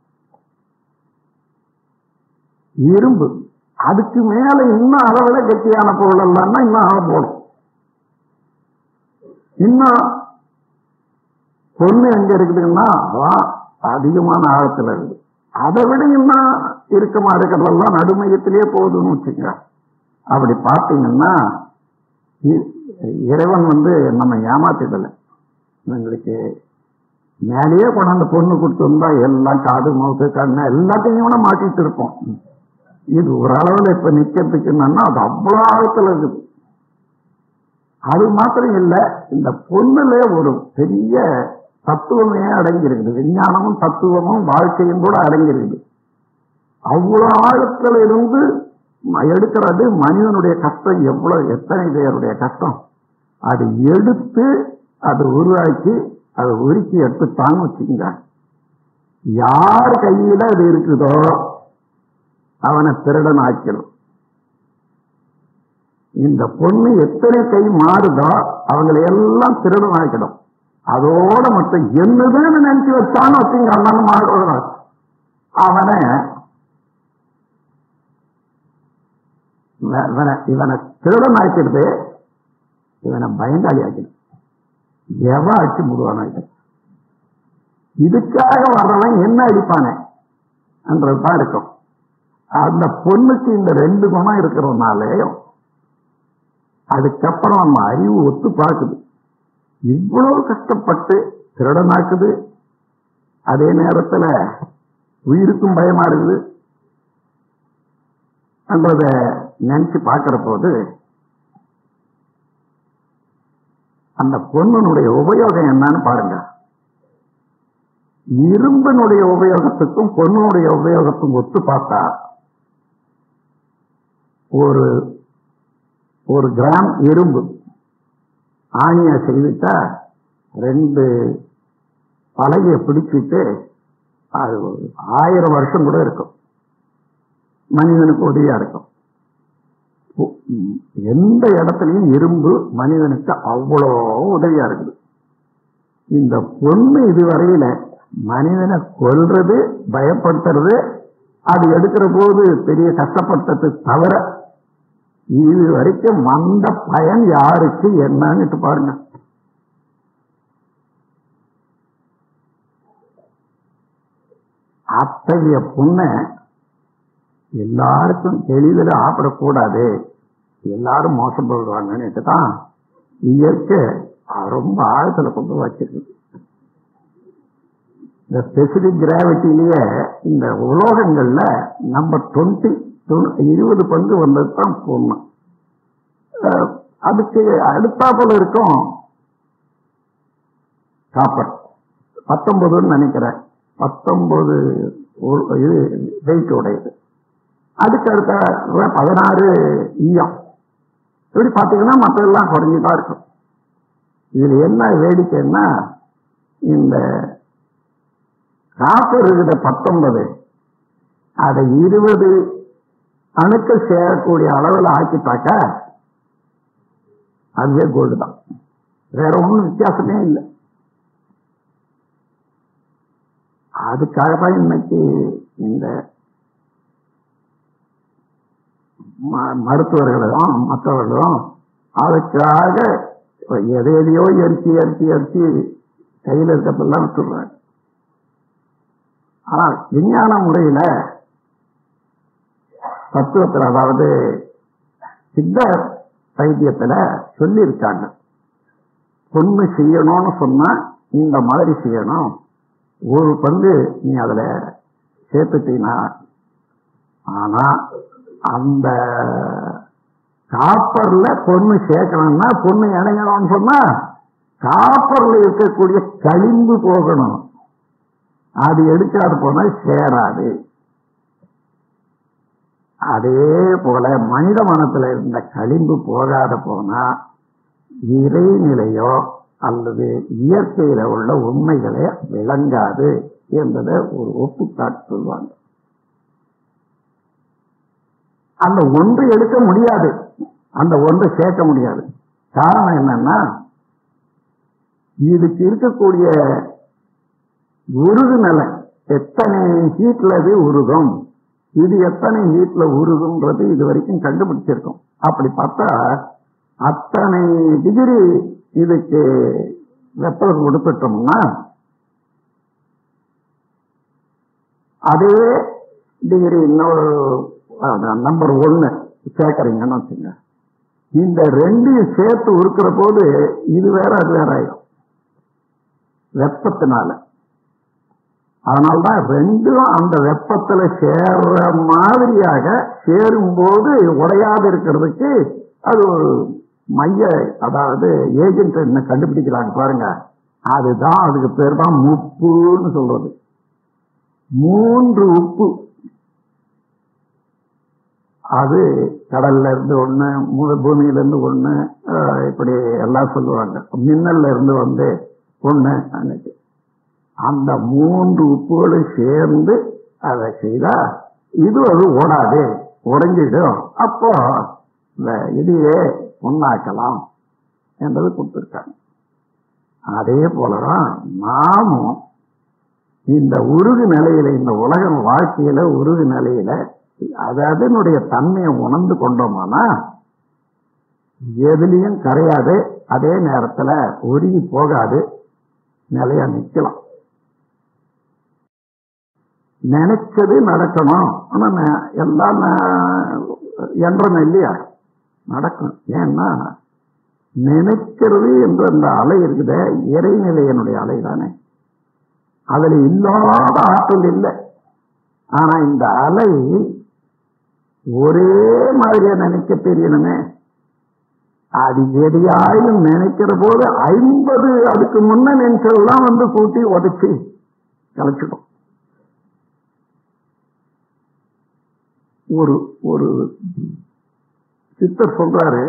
இரும்பு அதுக்கு மேல இன்னும் அதை விட கெட்டியான பொருள் எல்லாம்னா இன்னும் ஆழ போடும் இன்னும் பொண்ணு எங்க இருக்குதுன்னா அதான் அதிகமான ஆழத்துல இருக்கு அதை விட இன்னும் இறுக்கமா இருக்கிறதெல்லாம் நடுமையத்திலே போகுதுன்னு வச்சுக்க அப்படி பார்த்தீங்கன்னா இறைவன் வந்து நம்ம ஏமாத்திடல எங்களுக்கு மேலேயே கொண்டாந்து பொண்ணு கொடுத்துருந்தா எல்லாம் காது மவுத்து கண்ணு எல்லாத்தையும் மாட்டிட்டு இருப்போம் இது ஒரு அளவுல இப்ப நிக்கிறதுக்கு என்னன்னா அது அவ்வளவு ஆழத்துல இருக்குது அது மாத்திரம் இல்ல இந்த பொண்ணுல ஒரு பெரிய தத்துவமே அடங்கி இருக்குது விஞ்ஞானமும் தத்துவமும் வாழ்க்கையும் கூட அடங்கி இருக்குது அவ்வளவு ஆழத்துல இருந்து எடுக்கிறது மனிதனுடைய கஷ்டம் எவ்வளவு எத்தனை பேருடைய கஷ்டம் அது எடுத்து அதை உருவாக்கி அதை உருக்கி எடுத்துட்டான்னு வச்சுக்கோங்க யார் கையில அது இருக்குதோ அவனை திருடன் ஆக்கிடும் இந்த பொண்ணு எத்தனை கை மாறுதோ அவங்களை எல்லாம் திருடன் ஆக்கிடும் அதோட மட்டும் என்னதுன்னு நினைச்சு வச்சான்னு வச்சுங்க அண்ணன் மாறுறான் அவனை இவனை இவனை திருடன் ஆக்கிடுது இவனை பயந்தாளி ஆக்கிடும் எவன் அடிச்சு முடுவான இதுக்காக வர்றவன் என்ன அடிப்பானே என்றதுதான் இருக்கும் அந்த பொண்ணுக்கு இந்த ரெண்டு குணம் இருக்கிறதுனாலே அதுக்கப்புறம் நம்ம அறிவு ஒத்து பார்க்குது இவ்வளவு கஷ்டப்பட்டு திருடனாக்குது அதே நேரத்துல உயிருக்கும் பயமா இருக்குது என்றத நினைச்சு பார்க்கிற போது அந்த பொண்ணுனுடைய உபயோகம் என்னன்னு பாருங்க இரும்பினுடைய உபயோகத்துக்கும் பொண்ணுடைய உபயோகத்துக்கும் ஒத்து பார்த்தா ஒரு ஒரு கிராம் இரும்பு ஆணியை செய்துட்டா ரெண்டு பலகையை பிடிச்சிட்டு அது ஒரு ஆயிரம் வருஷம் கூட இருக்கும் மனிதனுக்கு உதவியா இருக்கும் உ- ம், எந்த இடத்துலயும் இரும்பு மனிதனுக்கு அவ்வளோ உதவியா இருக்குது இந்த பொண்ணு இதுவரையில மனிதனை கொல்றது பயப்படுத்துறது அது எடுக்கிற போது பெரிய கஷ்டப்பட்டது தவிர இது வரைக்கும் வந்த பயன் யாருக்கு என்னன்னு பாருங்க அத்தகைய புண்ணை எல்லாருக்கும் எளிதில் ஆப்பிடக்கூடாது எல்லாரும் மோசப்படுவாங்கன்னுட்டு தான் இயற்கை ரொம்ப ஆழத்துல கொண்டு வச்சிருக்கு இந்த ஸ்பெசிபிக் கிராவிட்டிலேயே இந்த உலோகங்கள்ல நம்பர் டுவெண்ட்டி இருபது பங்கு வந்தது தான் பொண்ணு அஹ், அதுக்கு அடுத்தாப்புல இருக்கும் காப்பர் பத்தொன்பதுன்னு நினைக்கிறேன் பத்தொன்பது ஒரு- இது வெயிட் உடையது அதுக்கு அடுத்த பதினாறு ஈயம் இப்படி பார்த்தீங்கன்னா மற்றதெல்லாம் குறைஞ்சுதான் இருக்கும் இதுல என்ன வேடிக்கைன்னா இந்த காப்பர் இருக்கிற பத்தொன்பது அதை இருபது அணுக்கள் சேரக்கூடிய அளவில் ஆக்கிட்டாக்கா அதுவே கோல்டு தான் வேற ஒன்றும் வித்தியாசமே இல்லை அதுக்காக தான் இன்னைக்கு இந்த ம- மருத்துவர்களும் மற்றவர்களும் அதுக்காக எதை எதையோ எரிச்சு எரிச்சு எரிச்சு கையில் இருக்கப்பெல்லாம் விட்டுடுறாங்க ஆனால் விஞ்ஞான முறையில தத்துவத்தில் அதாவது சித்த வைத்தியத்துல சொல்லியிருக்காங்க பொண்ணு செய்யணும்னு சொன்னா இந்த மாதிரி செய்யணும் ஒரு பங்கு நீ அதுல சேர்த்துட்டீங்கன்னா ஆனா அந்த காப்பர்ல பொண்ணு சேர்க்கணும்னா பொண்ணு இணையணும்னு சொன்னா காப்பர்ல இருக்கக்கூடிய களிம்பு போகணும் அது எடுக்காது போனா சேராது அதே போல மனித மனத்துல இருந்த களிம்பு போகாத போனா இறைநிலையோ அல்லது இயற்கையில உள்ள உண்மைகளே விளங்காது என்பதை ஒரு ஒப்புக்காட்டு சொல்லுவாங்க அந்த ஒன்று எடுக்க முடியாது அந்த ஒன்றை சேர்க்க முடியாது காரணம் என்னன்னா இதுக்கு இருக்கக்கூடிய உருகு நிலை எத்தனை ஹீட்ல இது உருகும் இது எத்தனை ஹீட்ல உருகுன்றது இது வரைக்கும் கண்டுபிடிச்சிருக்கோம் அப்படி பார்த்தா அத்தனை டிகிரி இதுக்கு வெப்பம் கொடுத்துட்டோம்னா அதே டிகிரி இன்னொரு நம்பர் ஒன்னு சேர்க்கறீங்கன்னு வச்சுங்க இந்த ரெண்டையும் சேர்த்து உருக்குற போது இது வேற அது வேற ஆயிடும் வெப்பத்தினால அதனால்தான் ரெண்டும் அந்த வெப்பத்துல சேர்ற மாதிரியாக சேரும்போது உடையாது இருக்கிறதுக்கு அது ஒரு மைய அதாவது ஏஜென்ட் என்ன கண்டுபிடிக்கிறாங்க பாருங்க அதுதான் அதுக்கு பேர் தான் முப்புன்னு சொல்றது மூன்று உப்பு அது கடல்ல இருந்து ஒண்ணு மூல பூமியில இருந்து ஒண்ணு அஹ், இப்படி எல்லாம் சொல்லுவாங்க மின்னல்ல இருந்து வந்து ஒண்ணு அன்னைக்கு அந்த மூன்று உப்புகளும் சேர்ந்து அதை செய்தா இது அது ஓடாது உடைஞ்சிடும் அப்போ இந்த இதையே ஒன்னாக்கலாம் என்பது கொடுத்திருக்காங்க அதே போலதான் நாமும் இந்த உருகு நிலையில இந்த உலகம் வாழ்க்கையில உருகு நிலையில அது அதனுடைய தன்மையை உணர்ந்து கொண்டோமானா எதுலயும் கரையாது அதே நேரத்துல உருகி போகாது நிலையா நிக்கலாம் நினைச்சது நடக்கணும் ஆனா ந- எல்லாம் ந- என்றணும் இல்லையா நடக்கும் ஏன்னா நினைக்கிறது என்ற அந்த அலை இருக்குதே இறைநிலையனுடைய அலை தானே அதுல இல்லாத ஆற்றல் இல்லை ஆனா இந்த அலை ஒரே மாதிரியா நினைக்க தெரியணுமே அது எதையாயும் நினைக்கிற போது ஐம்பது அதுக்கு முன்ன நினைச்சதெல்லாம் வந்து கூட்டி உதச்சி கலைச்சிடும் ஒரு ஒரு சித்தர் சொல்றாரு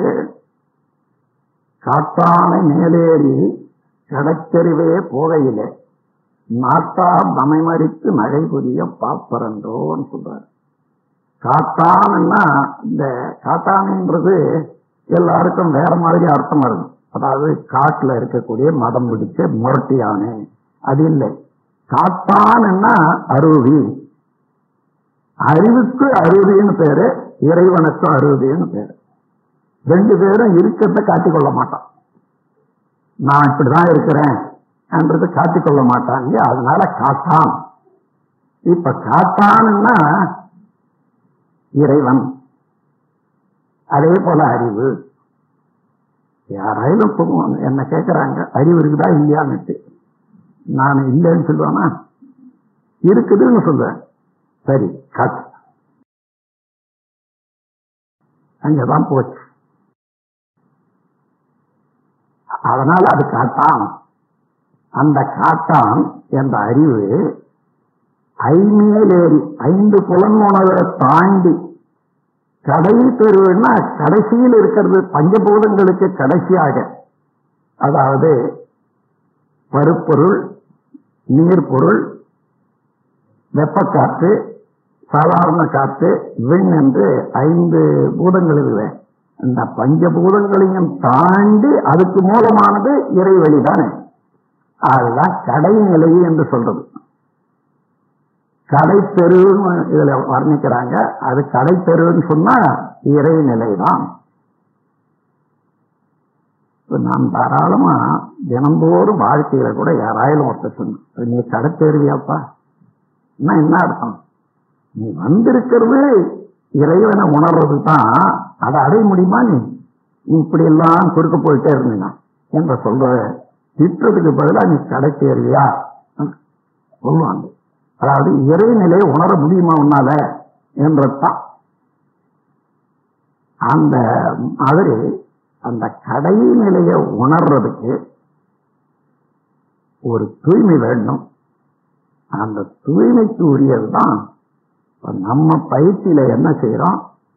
காட்டானை மேலேறி கடற்கருவே போகையிலே நாட்டா மறித்து மழை புரிய பாப்பரன்றோன்னு சொல்றாரு காட்டான்னா இந்த காட்டானைன்றது எல்லாருக்கும் வேற மாதிரி அர்த்தம் வருது அதாவது காட்டுல இருக்கக்கூடிய மதம் பிடிச்ச முரட்டு யானை அது இல்லை காட்டான்னா அருவி அறிவுக்கு அருவின்னு பேரு இறைவனுக்கு அருவின்னு பேரு ரெண்டு பேரும் இருக்கிறத காட்டிக்கொள்ள மாட்டான் நான் இப்படிதான் இருக்கிறேன் என்றது காட்டிக்கொள்ள மாட்டான் இல்லையா அதனால காட்டான் இப்ப காட்டான்னா இறைவன் அதே போல அறிவு யாராயிலும் சொல்லுவாங்க என்ன கேட்கறாங்க அறிவு இருக்குதா இல்லையான்னுட்டு நான் இல்லைன்னு சொல்லுவேனா இருக்குதுன்னு சொல்றேன் சரி காட்டு அங்கதான் போச்சு அதனால அது காட்டான் அந்த காட்டான் என்ற அறிவு ஐமேலேறி ஐந்து புலன்முணரை தாண்டி கடை பெறுவன்னா கடைசியில் இருக்கிறது பஞ்சபூதங்களுக்கு கடைசியாக அதாவது பருப்பொருள் நீர்பொருள் வெப்பக்காற்று சாதாரண காற்று விண் என்று ஐந்து பூதங்கள் இருக்குது இந்த பஞ்சபூதங்களையும் தாண்டி அதுக்கு மூலமானது இறைவழி தானே அதுதான் கடைநிலை என்று சொல்றது கடைத்தெருன்னு இதுல வர்ணிக்கிறாங்க அது கடைத்தெருன்னு சொன்னா இறைநிலை தான் நான் தாராளமா தினந்தோறும் வாழ்க்கையில கூட யாராயிலும் ஒருத்தர் சொன்ன நீ கடைத்தெருவியாப்பா என்ன என்ன அர்த்தம் நீ வந்திருக்கிறது இறைவனை உணர்றது தான் அதை அடைய முடியுமா நீ நீ இப்படி எல்லாம் குறுக்க போயிட்டே இருந்தீங்க என்ற சொல்ற திட்டத்துக்கு பதிலா நீ கடைத்தேறியா சொல்லுவாங்க அதாவது இறைநிலையை உணர முடியுமா உன்னால என்றதான் அந்த மாதிரி அந்த கடைநிலையை உணர்றதுக்கு ஒரு தூய்மை வேண்டும் அந்த தூய்மைக்கு உரியதுதான் இப்ப நம்ம பயிற்சியில என்ன செய்யறோம்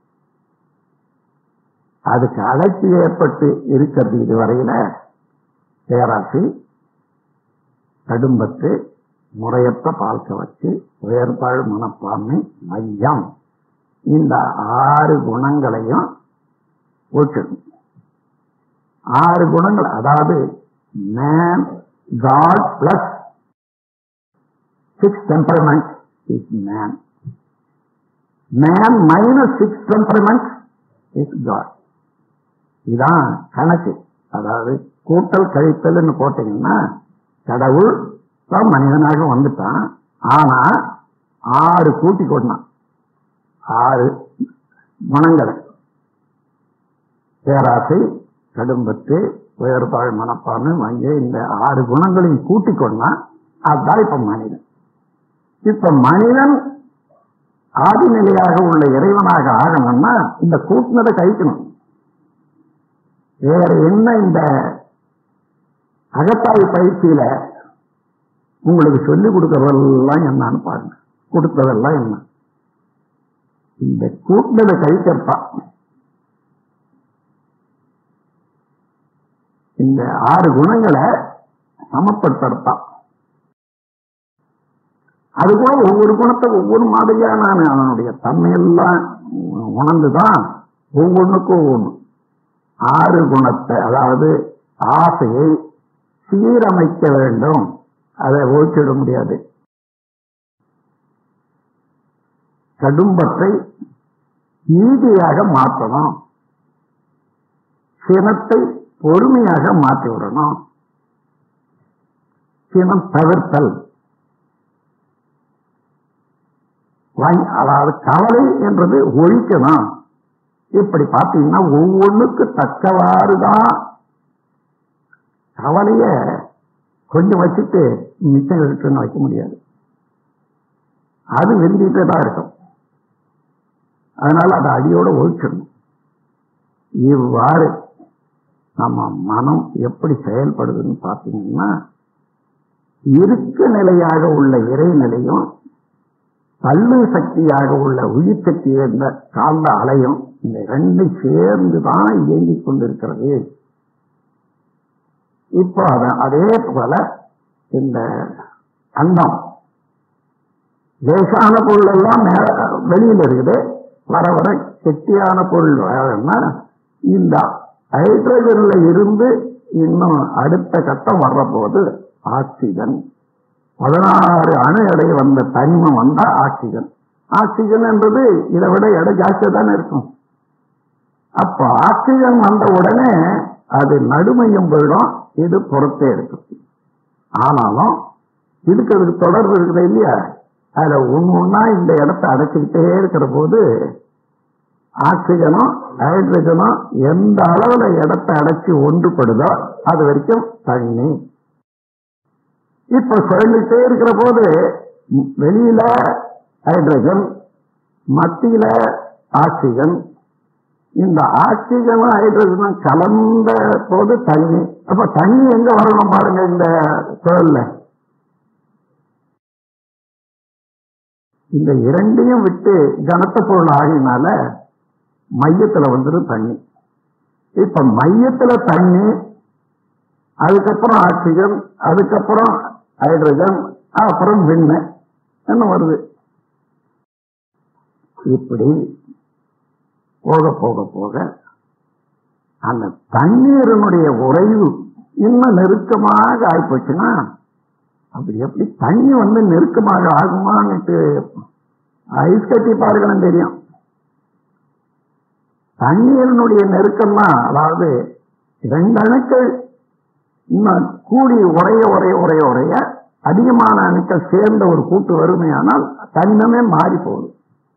அதுக்கு அழைச்சி ஏற்பட்டு இருக்கிறது இதுவரையில பேராசி கடும்பத்து முறையற்ற பால்க்க வச்சு வேறுபாடு மனப்பான்மை மையம் இந்த ஆறு குணங்களையும் ஊற்றணும் ஆறு குணங்கள் அதாவது man god plus six temperament is man man minus six temperament is god இதான் கணக்கு அதாவது கூட்டல் கழித்தல்னு போட்டீங்கன்னா கடவுள் தான் மனிதனாக வந்துட்டான் ஆனா ஆறு கூட்டி கொண்டான் ஆறு குணங்களை பேராசை கடும்பத்து உயர்பாள் மனப்பான்மை வங்கி இந்த ஆறு குணங்களையும் கூட்டி கொண்டான் அதுதான் இப்ப மனிதன் இப்ப மனிதன் ஆதிநிலையாக உள்ள இறைவனாக ஆகணும்னா இந்த கூட்டினதை கழிக்கணும் வேற என்ன இந்த அகத்தாய் பயிற்சியில உங்களுக்கு சொல்லிக் கொடுக்கறதெல்லாம் என்னன்னு பாருங்க கொடுத்ததெல்லாம் என்ன இந்த கூட்டினதை கழிக்கிறப்பா இந்த ஆறு குணங்களை சமப்படுத்துறப்பா அது கூட ஒவ்வொரு குணத்தை ஒவ்வொரு மாதிரியா நான் அவனுடைய தன்மையெல்லாம் உணர்ந்துதான் ஒவ்வொன்றுக்கும் ஒவ்வொன்று ஆறு குணத்தை அதாவது ஆசையை சீரமைக்க வேண்டும் அதை ஒழிச்சிட முடியாது கடும்பத்தை நீதியாக மாற்றணும் சினத்தை பொறுமையாக மாற்றி விடணும் சினம் தவிர்த்தல் வாங்கி- அதாவது கவலை என்றது ஒழிக்கணும் இப்படி பார்த்தீங்கன்னா ஒவ்வொன்றுக்கு தக்கவாறுதான் கவலைய கொஞ்சம் வச்சுட்டு மிச்சம் இருக்குன்னு வைக்க முடியாது அது வெந்திட்டே தான் இருக்கும் அதனால அதை அடியோட ஒழிச்சிடணும் இவ்வாறு நம்ம மனம் எப்படி செயல்படுதுன்னு பார்த்தீங்கன்னா இருக்க நிலையாக உள்ள இறைநிலையும் தள்ளு சக்தியாக உள்ள உயிர் சக்தி என்ற காந்த அலையும் இந்த ரெண்டும் சேர்ந்து தான் இயங்கிக் கொண்டிருக்கிறது இப்போ அத- அதே போல இந்த அண்டம் லேசான பொருள் எல்லாம் மே- வெளியில இருக்குது வர வர கெட்டியான பொருள் வேணும்னா இந்த ஹைட்ரஜன்ல இருந்து இன்னும் அடுத்த கட்டம் வர்ற போது ஆக்சிஜன் பதினாறு அணு எடை வந்த தனிமம் வந்தா ஆக்சிஜன் ஆக்சிஜன் என்பது இதை விட எடை ஜாஸ்தியா தானே இருக்கும் அப்போ ஆக்சிஜன் வந்த உடனே அது நடுமையும் போயிடும் இது புறத்தே இருக்கும் ஆனாலும் இதுக்கு அதுக்கு தொடர்பு இருக்குது இல்லையா அதுல ஒண்ணு ஒண்ணா இந்த இடத்தை அடைச்சிக்கிட்டே இருக்கிற போது ஆக்சிஜனும் ஹைட்ரஜனும் எந்த அளவுல இடத்தை அடைச்சி ஒன்றுபடுதோ அது வரைக்கும் தண்ணி இப்ப சுழந்துட்டே இருக்கிற போது ம், வெளியில ஹைட்ரஜன் மத்தியில ஆக்சிஜன் இந்த ஆக்சிஜனும் ஹைட்ரஜனும் கலந்த போது தண்ணி அப்ப தண்ணி எங்க வரணும் பாருங்க இந்த சுழல்ல இந்த இரண்டையும் விட்டு கனத்த பொருள் ஆகினால மையத்துல வந்துடும் தண்ணி இப்ப மையத்துல தண்ணி அதுக்கப்புறம் ஆக்சிஜன் அதுக்கப்புறம் ஹைட்ரஜன் அப்புறம் விண்ணு என்ன வருது இப்படி போக போக போக அந்த தண்ணீரினுடைய உறைவு இன்னும் நெருக்கமாக ஆயிப்போச்சுன்னா அப்படி எப்படி தண்ணி வந்து நெருக்கமாக ஆகுமான்னுட்டு ஐஸ் கட்டி பாருங்கன்னு தெரியும் தண்ணீரினுடைய நெருக்கம்னா அதாவது ரெண்டு அணுக்கள் இன்னும் கூடி உரைய உரைய உரைய உரைய அதிகமான அணுக்கள் சேர்ந்த ஒரு கூட்டு வறுமையானால் தன்னமே மாறி போகுது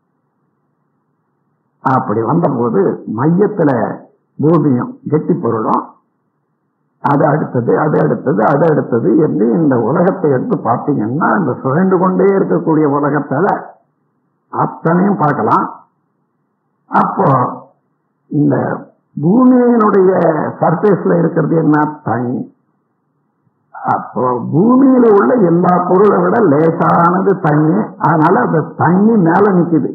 அப்படி வந்தபோது மையத்துல பூமியும் கெட்டி பொருளும் அது அடுத்தது அது அடுத்தது அது அடுத்தது என்று இந்த உலகத்தை எடுத்து பார்த்தீங்கன்னா இந்த சுழண்டு கொண்டே இருக்கக்கூடிய உலகத்துல அத்தனையும் பார்க்கலாம் அப்போ இந்த பூமியினுடைய சர்ஃபேஸ்ல இருக்கிறது என்ன தண்ணி அப்போ பூமியில உள்ள எல்லா பொருளை விட லேசானது தண்ணி அதனால அந்த தண்ணி மேல நிக்குது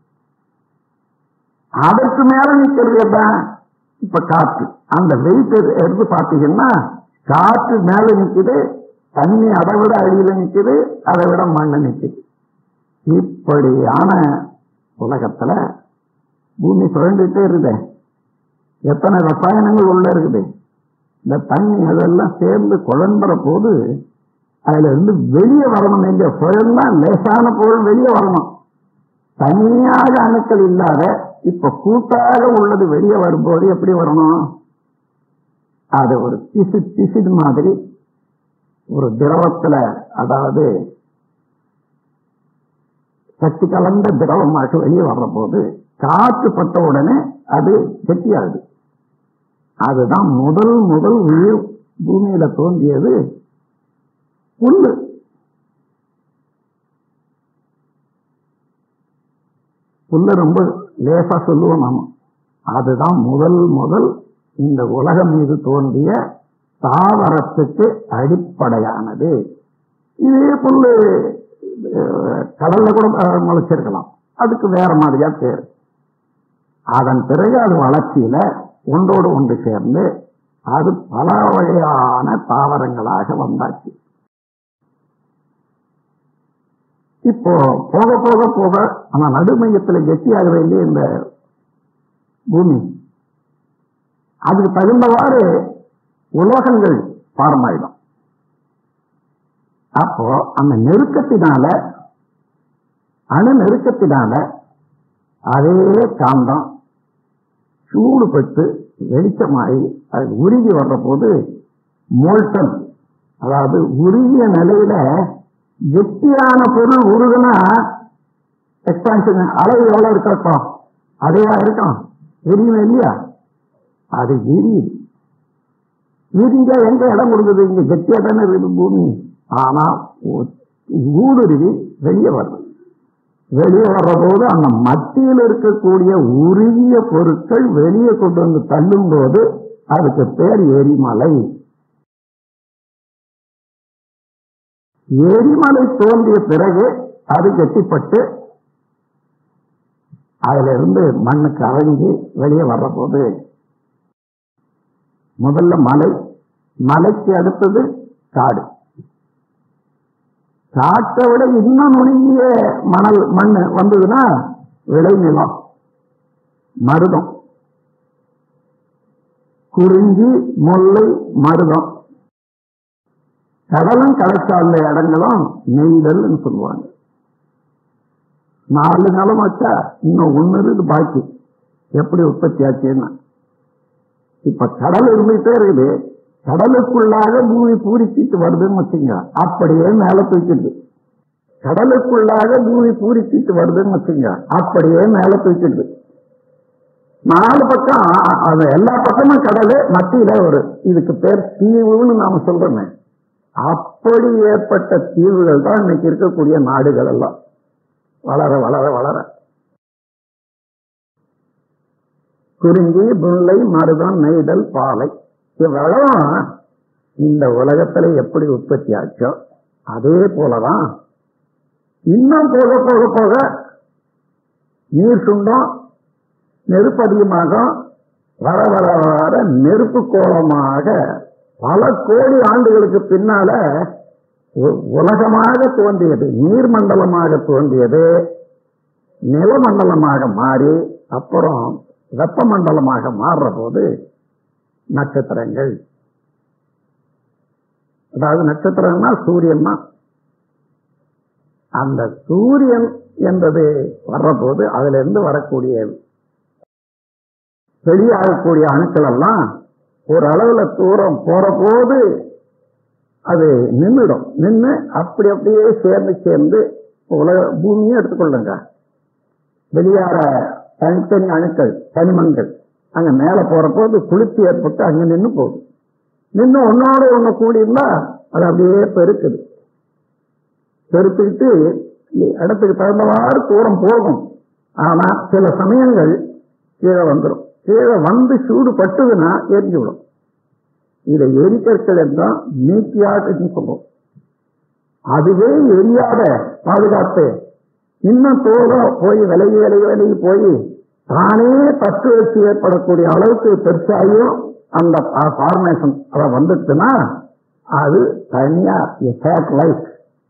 அதற்கு மேல நிக்கிறது என்ன இப்ப காற்று அந்த வெயிட் எடுத்து பார்த்தீங்கன்னா காற்று மேல நிக்குது தண்ணி அதை விட அடியில நிக்குது அதை விட மண்ணு நிக்குது இப்படியான உலகத்துல பூமி சுழண்டுட்டே இருக்குதே எத்தனை ரசாயனங்கள் உள்ள இருக்குது இந்த தண்ணி அதெல்லாம் சேர்ந்து குழம்புற போது அதுல இருந்து வெளியே வரணும் எங்க சுழல்னா லேசான பொருள் வெளியே வரணும் தனியாக அணுக்கள் இல்லாத இப்ப கூட்டாக உள்ளது வெளியே வரும்போது எப்படி வரணும் அது ஒரு பிசு பிசிடு மாதிரி ஒரு திரவத்துல அதாவது சக்தி கலந்த திரவமாக வெளியே வர்ற போது காற்று பட்ட உடனே அது கெட்டியாகுது அதுதான் முதல் முதல் உயிர் பூமியில தோன்றியது புல்லு புல்ல ரொம்ப லேசா சொல்லுவோம் நாம அதுதான் முதல் முதல் இந்த உலகம் மீது தோன்றிய தாவரத்துக்கு அடிப்படையானது இதே புல்லு அஹ், கடல்ல கூட அஹ், முளைச்சிருக்கலாம் அதுக்கு வேற மாதிரியா பேர் அதன் பிறகு அது வளர்ச்சியில ஒன்றோடு ஒன்று சேர்ந்து அது பல வகையான தாவரங்களாக வந்தாச்சு இப்போ போக போக போக ஆனா நடுமையத்துல கெட்டியாக வேண்டிய இந்த பூமி அதுக்கு தகுந்தவாறு உலோகங்கள் பாரமாயிடும் அப்போ அந்த நெருக்கத்தினால அணு நெருக்கத்தினால அதே காந்தம் சூடுபட்டு வெளிச்சமாகி அது உருகி வர்ற போது மோல்டன் அதாவது உருகிய நிலையில கெட்டியான பொருள் உருகுனா எக்ஸ்பான்ஷன் அளவு எவ்வளவு இருக்கட்டும் அதேவா இருக்கும் எரியுமே இல்லையா அது எரியுது எரிஞ்சா எங்க இடம் கொடுக்குது இங்க கெட்டியா தானே இருக்குது பூமி ஆனா ஊ- ஊடுருவி வெளியே வருது வெளியே வர்ற போது அந்த மத்தியில் இருக்கக்கூடிய உருகிய பொருட்கள் வெளியே கொண்டு வந்து தள்ளும் போது அதுக்கு பேர் எரிமலை எரிமலை தோன்றிய பிறகு அது கெட்டிப்பட்டு அதுல இருந்து மண்ணுக்கு அரைஞ்சு வெளியே வர்ற போது முதல்ல மலை மலைக்கு அடுத்தது காடு காட்டை விட இன்னும் நுணுங்கிய மணல் மண் வந்ததுன்னா விளைநிலம் மருதம் குறிஞ்சி முல்லை மருதம் கடலும் கடற்சார்ந்த இடங்களும் நெய்தல்னு சொல்லுவாங்க நாலு நிலம் வச்சா இன்னும் ஒன்னு இருக்கு பாக்கி எப்படி உற்பத்தி ஆச்சுன்னா இப்ப கடல் இருந்துட்டே இருக்குது கடலுக்குள்ளாக பூமி பூரிச்சிட்டு வருதுன்னு வச்சுங்க அப்படியே மேல தூக்கிடுது கடலுக்குள்ளாக பூமி பூரிச்சிட்டு வருதுன்னு வச்சுங்க அப்படியே மேல தூக்கிடுது நாலு பக்கம் அ- அது எல்லா பக்கமும் கடல் மத்தியில ஒரு இதுக்கு பேர் தீவுன்னு நாம சொல்றோமே அப்படி ஏற்பட்ட தீவுகள் தான் இன்னைக்கு இருக்கக்கூடிய நாடுகள் எல்லாம் வளர வளர வளர குறிஞ்சி முல்லை மருதம் நெய்தல் பாலை இவ்வளவும் இந்த உலகத்துல எப்படி உற்பத்தி ஆச்சோ அதே போலதான் இன்னும் போக போக போக நீர் சுண்டம் நெருப்பு அதிகமாகும் வர வர வர நெருப்பு கோலமாக பல கோடி ஆண்டுகளுக்கு பின்னால உ- உலகமாக தோன்றியது நீர்மண்டலமாக தோன்றியது நிலமண்டலமாக மாறி அப்புறம் வெப்பமண்டலமாக மாறுற போது நட்சத்திரங்கள் அதாவது நட்சத்திரம்னா சூரியன் தான் அந்த சூரியன் என்பது வர்றபோது அதுல இருந்து வரக்கூடிய வெளியாகக்கூடிய அணுக்கள் எல்லாம் ஒரு அளவுல தூரம் போற போது அது நின்றுடும் நின்று அப்படி அப்படியே சேர்ந்து சேர்ந்து உலக பூமியை எடுத்துக்கொள்ளுங்க வெளியாற தனித்தனி அணுக்கள் தனிமங்கள் அங்க மேல போற போது குளிர்ச்சி ஏற்பட்டு அங்க நின்று போகுது நின்று ஒன்னோட ஒண்ணு கூடியிருந்தா அது அப்படியே பெருக்குது பெருத்துக்கிட்டு இடத்துக்கு தகுந்தவாறு தூரம் போகும் ஆனா சில சமயங்கள் கீழே வந்துடும் கீழே வந்து சூடு பட்டுதுன்னா எரிஞ்சு விடும் இதை எரிக்கற்கள் என்றால் நீக்கியாட்டுன்னு சொல்றோம் அதுவே எரியாத பாதுகாப்பு இன்னும் தோக போய் விலகி விலகி விலகி போய் தானே தட்டு வச்சு ஏற்படக்கூடிய அளவுக்கு பெருசாயும் அந்த ஃபார்மேஷன் அதை வந்துச்சுன்னா அது தனியா சேட்டலைட்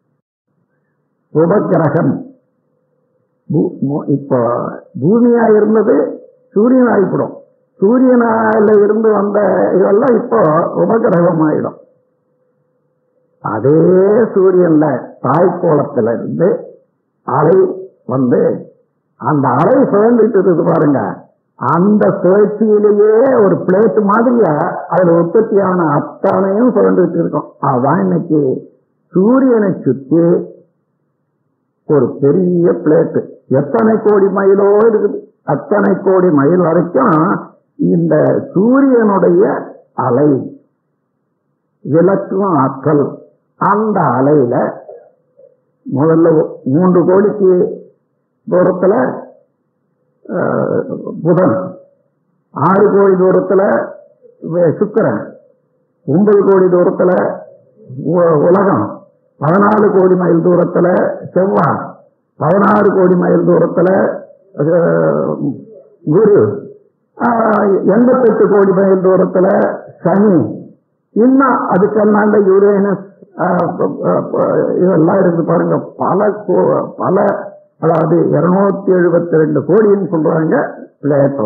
உபகிரகம் பூ- மு- இப்போ பூமியா இருந்தது சூரியன் ஆகிப்படும் சூரியனால இருந்து வந்த இதெல்லாம் இப்போ உபகிரகம் ஆயிடும் அதே சூரியன்ல தாய்க்கோளத்துல இருந்து அலை வந்து அந்த அலை சுழந்துட்டு இருக்குது பாருங்க அந்த சுழற்சியிலேயே ஒரு பிளேட் மாதிரியா அதுல உற்பத்தியான அத்தனையும் சுழந்துட்டு இருக்கும் அதான் இன்னைக்கு சூரியனை சுத்தி ஒரு பெரிய பிளேட் எத்தனை கோடி மைலோ இருக்குது அத்தனை கோடி மைல் வரைக்கும் இந்த சூரியனுடைய அலை விளக்கும் ஆற்றல் அந்த அலையில முதல்ல மூன்று கோடிக்கு தூரத்துல அஹ், புதன் ஆறு கோடி தூரத்துல வே- சுக்கிரன் ஒன்பது கோடி தூரத்துல உ- உலகம் பதினாலு கோடி மைல் தூரத்துல செவ்வாய் பதினாறு கோடி மைல் தூரத்துல அஹ், குரு ஆஹ், எண்பத்தெட்டு கோடி மைல் தூரத்துல சனி இன்னும் அதுக்கெல்லாம் யுரேனஸ் ஆஹ், ப- ப- ப- இதெல்லாம் இருக்கு பாருங்க பல கோ- பல அதாவது இருநூத்தி எழுபத்தி ரெண்டு கோடின்னு சொல்றாங்க பிளேட்டோ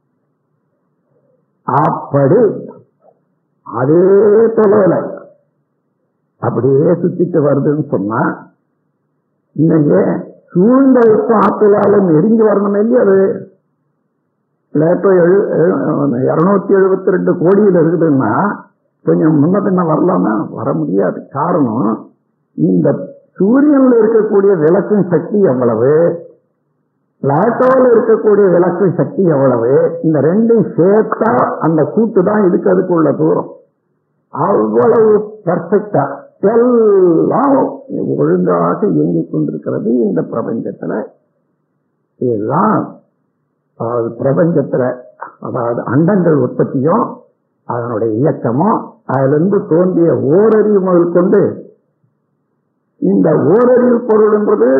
அப்படி அதே தொலைவில் அப்படியே சுத்திட்டு வருதுன்னு சொன்னா இன்னைக்கு சூழ்ந்த உப்பு ஆற்றலாலும் எரிஞ்சு வரணும் இல்லையா அது பிளேட்டோ எழு இருநூத்தி எழுபத்தி ரெண்டு கோடியில் இருக்குதுன்னா கொஞ்சம் முன்ன பின்ன வரலாமா வர முடியாது காரணம் இந்த சூரியன்ல இருக்கக்கூடிய விளக்கும் சக்தி எவ்வளவு பிளாட்டோவில் இருக்கக்கூடிய விளக்கு சக்தி எவ்வளவு இந்த ரெண்டையும் சேர்த்தா அந்த கூட்டு தான் இதுக்கு அதுக்குள்ள தூரம் அவ்வளவு பர்ஃபெக்டா எல்லாம் ஒழுங்காக இயங்கிக் கொண்டிருக்கிறது இந்த பிரபஞ்சத்துல இதுதான் அதாவது பிரபஞ்சத்துல அதாவது அண்டங்கள் உற்பத்தியும் அதனுடைய இயக்கமும் அதிலிருந்து தோன்றிய ஓரறிவு முதல் கொண்டு இந்த ஓரறிவு பொருள் என்பது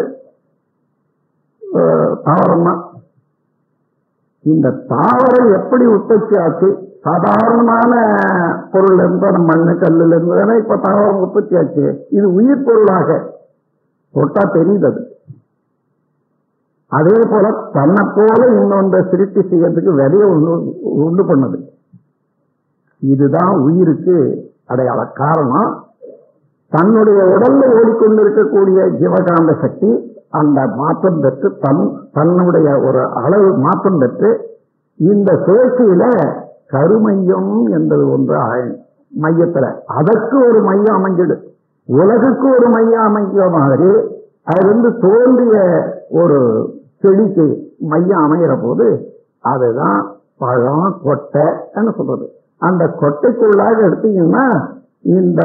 அஹ், தாவரம் தான் இந்த தாவரம் எப்படி உற்பத்தி ஆச்சு சாதாரணமான பொருள் இருந்து மண்ணு கல்லுல இருந்து தானே இப்ப தாவரம் உற்பத்தி ஆச்சு இது உயிர் பொருளாக தொட்டா தெரியுது அது அதே போல தன்னை போல இன்னொன்றை சிருஷ்டி செய்யறதுக்கு விதைய ஒண்ணு உண்டு பண்ணுது இதுதான் உயிருக்கு அடையாள காரணம் தன்னுடைய உடல்ல ஓடிக்கொண்டிருக்கக்கூடிய ஜீவகாந்த சக்தி அந்த மாற்றம் பெற்று தன் தன்னுடைய ஒரு அளவு மாற்றம் பெற்று இந்த சுழற்சியில கருமையம் என்பது ஒன்று ஆய- மையத்துல அதற்கு ஒரு மையம் அமைஞ்சிடு உலகுக்கு ஒரு மையம் அமைக்கிற மாதிரி அதிலிருந்து தோன்றிய ஒரு செடிக்கு மையம் அமைகிற போது அதுதான் பழம் கொட்டைன்னு சொல்றது அந்த கொட்டைக்குள்ளாக எடுத்தீங்கன்னா இந்த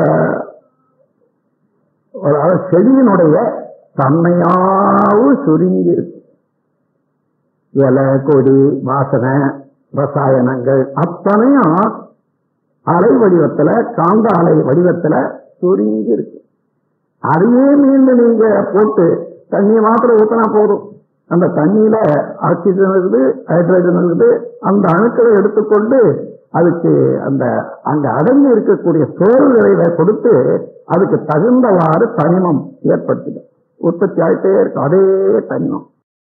அதாவது செடியினுடைய தன்மையாவும் சுருங்கி இருக்கு இலை கொடி வாசனை ரசாயனங்கள் அத்தனையும் அலை வடிவத்துல காந்த அலை வடிவத்துல சுருங்கி இருக்கு அதையே மீண்டும் நீங்க போட்டு தண்ணியை மாத்திரம் ஊத்தினா போதும் அந்த தண்ணியில ஆக்சிஜன் இருக்குது ஹைட்ரஜன் இருக்குது அந்த அணுக்களை எடுத்துக்கொண்டு அதுக்கு அந்த அங்க அடங்கி இருக்கக்கூடிய சோறுகளை கொடுத்து அதுக்கு தகுந்தவாறு தனிமம் ஏற்படுத்துது உற்பத்தி ஆயிட்டே இருக்கும் அதே தனிமம்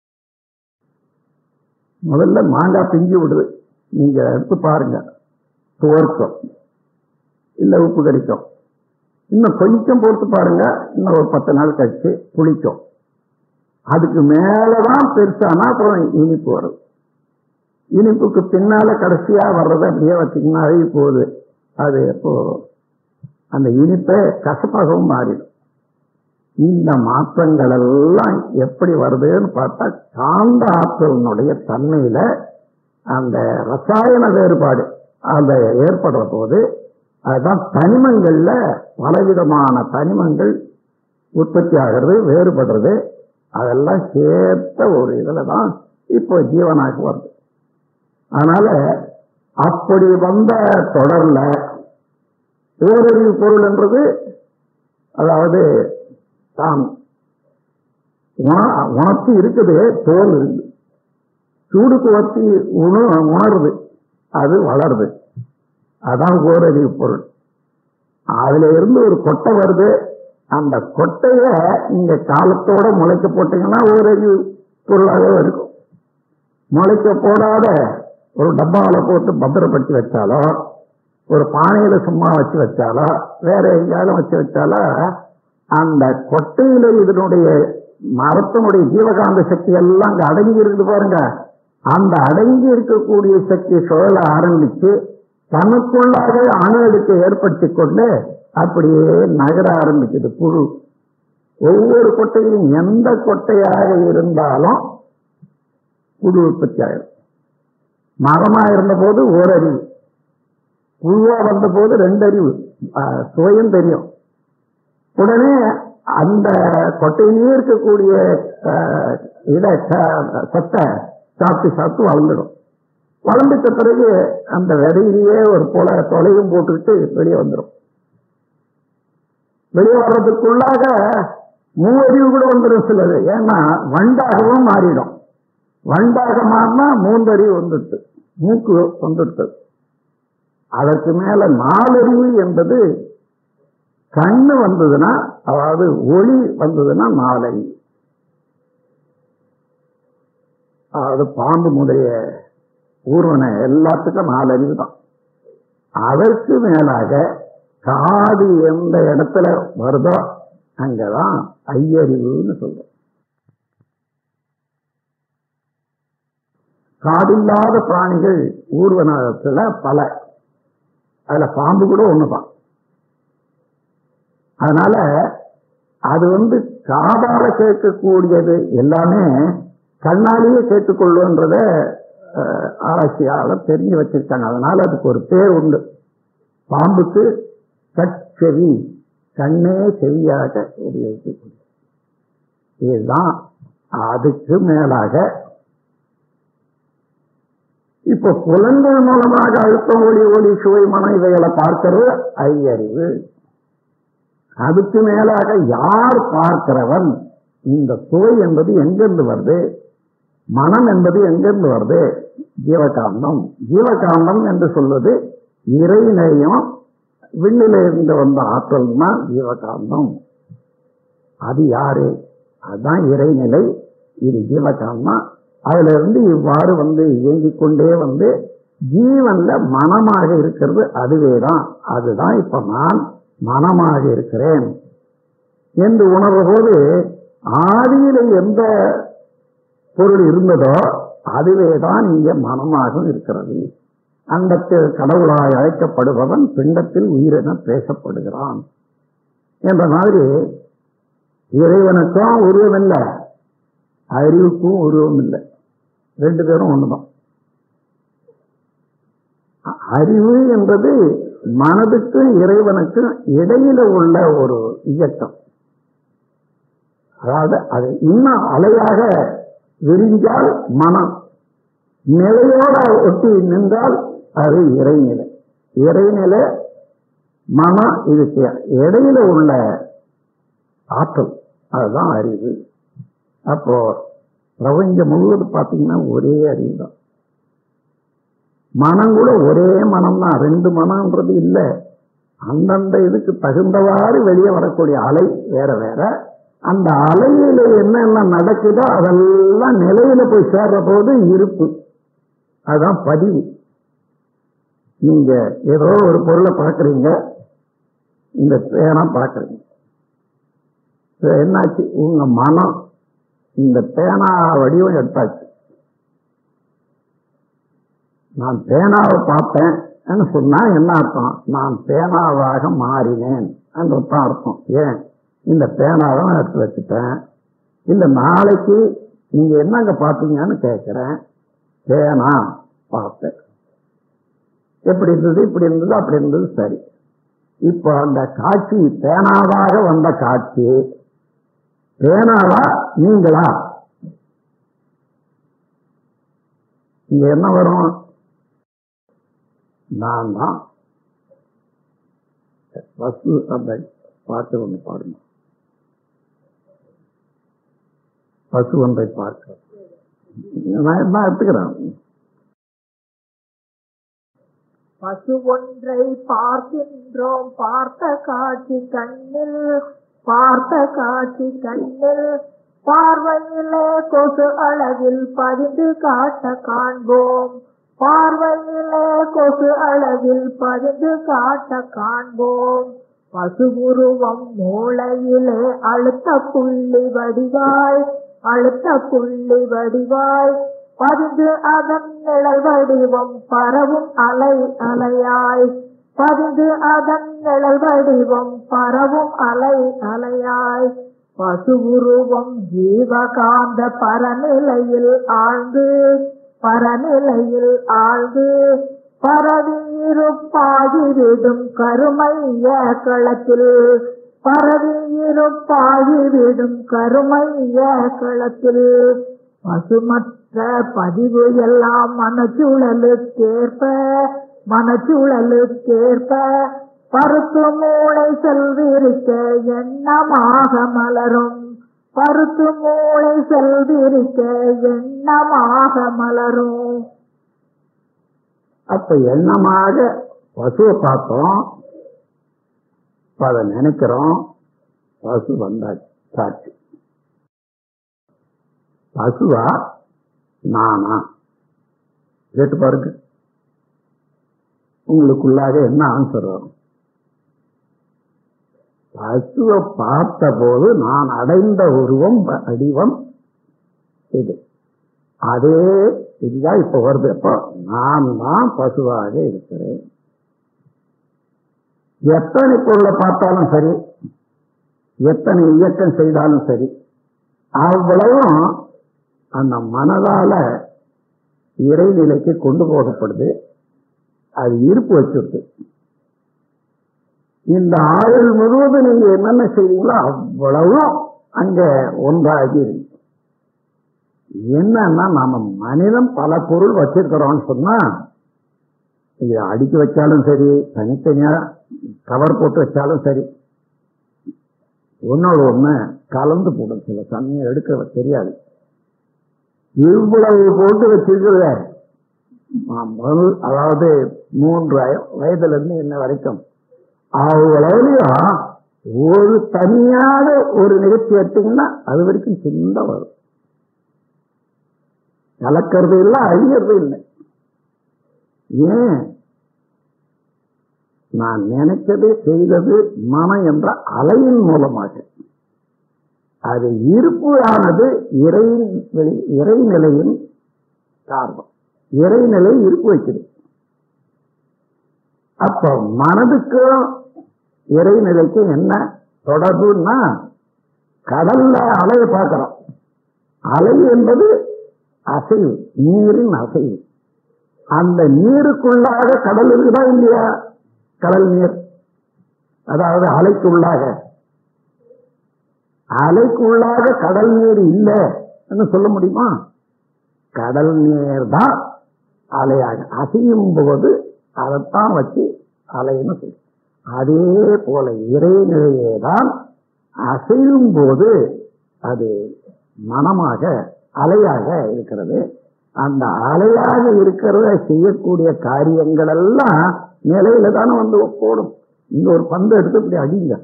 முதல்ல மாங்காய் பிஞ்சு விடுது நீங்க எடுத்து பாருங்க துவர்க்கும் இல்ல உப்பு கடிக்கும் இன்னும் கொஞ்சம் பொறுத்து பாருங்க இன்னும் ஒரு பத்து நாள் கழிச்சு புளிக்கும் அதுக்கு மேலதான் பெருசானா அப்புறம் இனிப்பு வரும் இனிப்புக்கு பின்னால கடைசியா வர்றதை அப்படியே வச்சுக்கணும் அழுகி போகுது அது எப்போ அந்த இனிப்பை கசப்பாகவும் மாறிடும் இந்த மாற்றங்கள் எல்லாம் எப்படி வருதுன்னு பார்த்தா காந்த ஆற்றலினுடைய தன்மையில அந்த ரசாயன வேறுபாடு அந்த ஏற்படுற போது அதுதான் தனிமங்கள்ல பலவிதமான தனிமங்கள் உற்பத்தி ஆகிறது வேறுபடுறது அதெல்லாம் சேர்த்த ஒரு இதுல தான் இப்போ ஜீவனாக வருது அதனால அப்படி வந்த தொடர்ல பேரறிவு பொருள் என்றது அதாவது தான் உண- உணர்ச்சி இருக்குது தோல் இருக்குது சூடுக்கு வத்தி உண உணருது அது வளருது அதான் ஓரறிவு பொருள் அதுல இருந்து ஒரு கொட்டை வருது அந்த கொட்டைய நீங்க காலத்தோட முளைக்க போட்டீங்கன்னா ஓரறிவு பொருளாகவே இருக்கும் முளைக்க போடாத ஒரு டப்பாவில் போட்டு பத்திரப்படுத்தி வச்சாலோ ஒரு பானையில சும்மா வச்சு வச்சாலோ வேற எங்கேயாலும் வச்சு வச்சாலோ அந்த கொட்டையில இதனுடைய மரத்தினுடைய ஜீவகாந்த சக்தி எல்லாம் அங்க அடங்கி இருக்குது பாருங்க அந்த அடங்கி இருக்கக்கூடிய சக்தி சுழல ஆரம்பிச்சு தனக்குள்ளாக அணு அடுக்கை ஏற்படுத்தி கொண்டு அப்படியே நகர ஆரம்பிக்குது புழு ஒவ்வொரு கொட்டையிலும் எந்த கொட்டையாக இருந்தாலும் புழு உற்பத்தி ஆயிடும் மரமா இருந்த போது ஓரறிவு புழுவா வந்த போது ரெண்டு அறிவு ஆஹ், சுவையும் தெரியும் உடனே அந்த கொட்டையிலேயே இருக்கக்கூடிய ஆஹ், இத ச- சத்தை சாப்பிட்டு சாப்பிட்டு வளர்ந்துடும் வளர்ந்துட்ட பிறகு அந்த விதையிலேயே ஒரு போல தொலைவும் போட்டுக்கிட்டு வெளியே வந்துடும் வெளியே வர்றதுக்குள்ளாக மூவறிவு கூட வந்துடும் சிலது ஏன்னா வண்டாகவும் மாறிடும் வண்டாக மாறினா மூன்றறிவு வந்துடுது மூக்கு வந்துடுது அதற்கு மேல நாலறிவு என்பது கண்ணு வந்ததுன்னா அதாவது ஒளி வந்ததுன்னா நாலறிவு அதாவது பாம்பு முதலிய ஊர்வன எல்லாத்துக்கும் நாலறிவு தான் அதற்கு மேலாக காது எந்த இடத்துல வருதோ அங்கதான் ஐயறிவுன்னு சொல்றோம் காதில்லாத பிராணிகள் ஊர்வனத்துல பல அதுல பாம்பு கூட ஒண்ணுதான் அதனால அது வந்து காதால கேட்கக்கூடியது எல்லாமே கண்ணாலேயே கேட்டுக்கொள்ளுன்றத அஹ், ஆராய்ச்சியாளர் தெரிஞ்சு வச்சிருக்காங்க அதனால அதுக்கு ஒரு பேர் உண்டு பாம்புக்கு கட்செவி கண்ணே செவியாக உபயோகிக்கக்கூடிய இதுதான் அதுக்கு மேலாக இப்ப புலன்கள் மூலமாக அழுத்தம் ஒளி ஒளி சுவை மனம் இவைகளை பார்க்கிறது ஐயறிவு அதுக்கு மேலாக யார் பார்க்கிறவன் இந்த சுவை என்பது எங்கிருந்து வருது மனம் என்பது எங்கிருந்து வருது ஜீவகாந்தம் ஜீவகாந்தம் என்று சொல்வது இறைநேயம் விண்ணிலிருந்து வந்த ஆற்றல் தான் ஜீவகாந்தம் அது யாரு அதுதான் இறைநிலை இது ஜீவகாந்தம் அதுல இருந்து இவ்வாறு வந்து இயங்கிக் கொண்டே வந்து ஜீவன்ல மனமாக இருக்கிறது அதுவேதான் அதுதான் இப்ப நான் மனமாக இருக்கிறேன் என்று உணர்வதோடு ஆதியில எந்த பொருள் இருந்ததோ அதுவேதான் இங்க மனமாக இருக்கிறது அண்டத்தில் கடவுளாய் அழைக்கப்படுபவன் பிண்டத்தில் உயிரென பேசப்படுகிறான் என்ற மாதிரி இறைவனுக்கும் உருவம் இல்லை அறிவுக்கும் உருவம் இல்லை ரெண்டு பேரும் ஒண்ணுதான் அ- அறிவு என்பது மனதுக்கும் இறைவனுக்கும் இடையில உள்ள ஒரு இயக்கம் அதாவது அது இன்னும் அலையாக விரிஞ்சால் மனம் நிலையோட ஒட்டி நின்றால் அது இறைநிலை இறைநிலை மனம் இதுக்கு இடையில உள்ள ஆற்றல் அதுதான் அறிவு அப்போ பிரபஞ்சம் முழுவதும் பார்த்தீங்கன்னா ஒரே அறிவு தான் மனம் கூட ஒரே மனம் தான் ரெண்டு மனம்ன்றது இல்லை அந்தந்த இதுக்கு தகுந்தவாறு வெளியே வரக்கூடிய அலை வேற வேற அந்த அலையில என்னெல்லாம் நடக்குதோ அதெல்லாம் நிலையில போய் சேர்ற போது இருப்பு அதுதான் பதிவு நீங்க ஏதோ ஒரு பொருளை பார்க்கறீங்க இந்த பேனா பார்க்கறீங்க இது என்னாச்சு உங்க மனம் இந்த பேனா வடிவம் எடுத்தாச்சு நான் பேனாவை பார்த்தேன் சொன்னா என்ன அர்த்தம் நான் பேனாவாக மாறினேன் தான் அர்த்தம் ஏன் இந்த பேனாவை நான் எடுத்து வச்சுட்டேன் இல்ல நாளைக்கு நீங்க என்னங்க பார்த்தீங்கன்னு கேட்கிறேன் பேனா பார்த்தேன் எப்படி இருந்தது இப்படி இருந்தது அப்படி இருந்தது சரி இப்போ அந்த காட்சி பேனாவாக வந்த காட்சி பேனாவா நீங்களா இங்க என்ன வரும் நான் தான் பசு அந்த பாட்டு ஒன்று பாடுங்க பசு ஒன்றை பார்க்க நான் நான் எடுத்துக்கிறேன் பசு ஒன்றை பார்க்கின்றோம் பார்த்த காட்சி கண்ணில் பார்த்த காட்சி கண்ணில் பார்வையிலே கொசு அளவில் பதிந்து காட்ட காண்போம் பார்வையிலே கொசு அளவில் பதிந்து காட்ட காண்போம் பசு உருவம் மூளையிலே அழுத்த புள்ளி வடிவாய் அழுத்த புள்ளி வடிவாய் பதிந்து அதன் நிழல் வடிவம் பரவும் அலை அலையாய் பதிந்து அதன் நிழல் வடிவம் பரவும் அலை அலையாய் பசு உருவம் ஜீவகாந்த பரநிலையில் ஆழ்ந்து பரநிலையில் ஆழ்ந்து பரவி இருப்பாகிவிடும் கருமைய களத்தில் பரவி இருப்பாகிவிடும் கருமைய களத்தில் பசுமற்ற பதிவு எல்லாம் மனச்சூழலுக்கேற்ப மனச்சூழலுக்கேற்ப பருத்து மூளை செல்விருக்க எண்ணமாக மலரும் பருத்து மூளை செல்விருக்க எண்ணமாக மலரும் அப்ப எண்ணமாக பசுவை பார்த்தோம் இப்ப அதை நினைக்கிறோம் பசு வந்தாச்சு காட்சி பசுவா நானா கேட்டு பாருங்க உங்களுக்குள்ளாக என்ன ஆன்சர் வரும் பசுவை பார்த்த போது நான் அடைந்த உருவம் வடிவம் இது அதே இதுதான் இப்ப வருது அப்போ நான் தான் பசுவாக இருக்கிறேன் எத்தனை பொருளை பார்த்தாலும் சரி எத்தனை இயக்கம் செய்தாலும் சரி அவ்வளவும் அந்த மனதால இறைநிலைக்கு கொண்டு போகப்படுது அது இருப்பு வச்சிருக்கு இந்த ஆயுள் முழுவதும் நீங்க என்னென்ன செய்வீங்களோ அவ்வளவும் அங்க ஒன்றாகி இருக்கு என்னன்னா நாம மனிதன் பல பொருள் வச்சிருக்கிறோம்னு சொன்னா இதை அடுக்கி வச்சாலும் சரி தனித்தனியா கவர் போட்டு வச்சாலும் சரி ஒன்னோட ஒண்ணு கலந்து போடும் சில சமயம் எடுக்க தெரியாது இவ்வளவு போட்டு வச்சிருக்கிறத முதல் அதாவது மூன்று வய- வயதுல இருந்து என்ன வரைக்கும் அவ்வளவுலயும் ஒரு தனியாக ஒரு நிகழ்ச்சி எடுத்தீங்கன்னா அது வரைக்கும் சின்ன வரும் கலக்கிறது இல்லை அழியறது இல்லை ஏன் நான் நினைச்சது செய்தது மனம் என்ற அலையின் மூலமாக அது இருப்பு இறையின் வெளி- இறைநிலையின் காரணம் இறைநிலை இருப்பு வைக்குது அப்ப மனதுக்கும் இறைநிலைக்கும் என்ன தொடர்புன்னா கடல்ல அலையை பார்க்கிறோம் அலை என்பது அசைவு நீரின் அசைவு அந்த நீருக்குள்ளாக கடல் இருக்குதா இல்லையா கடல் நீர் அதாவது அலைக்குள்ளாக அலைக்குள்ளாக கடல் நீர் இல்லை என்று சொல்ல முடியுமா கடல் நீர் தான் அலையாக அசையும் போது அதைத்தான் வச்சு அலைன்னு சொல்லும் அதே போல இறைநிலையே தான் அசையும் போது அது மனமாக அலையாக இருக்கிறது அந்த அலையாக இருக்கிறத செய்யக்கூடிய காரியங்கள் எல்லாம் நிலையில தானே வந்து போடும் இங்க ஒரு பந்து எடுத்து இப்படி அடிங்க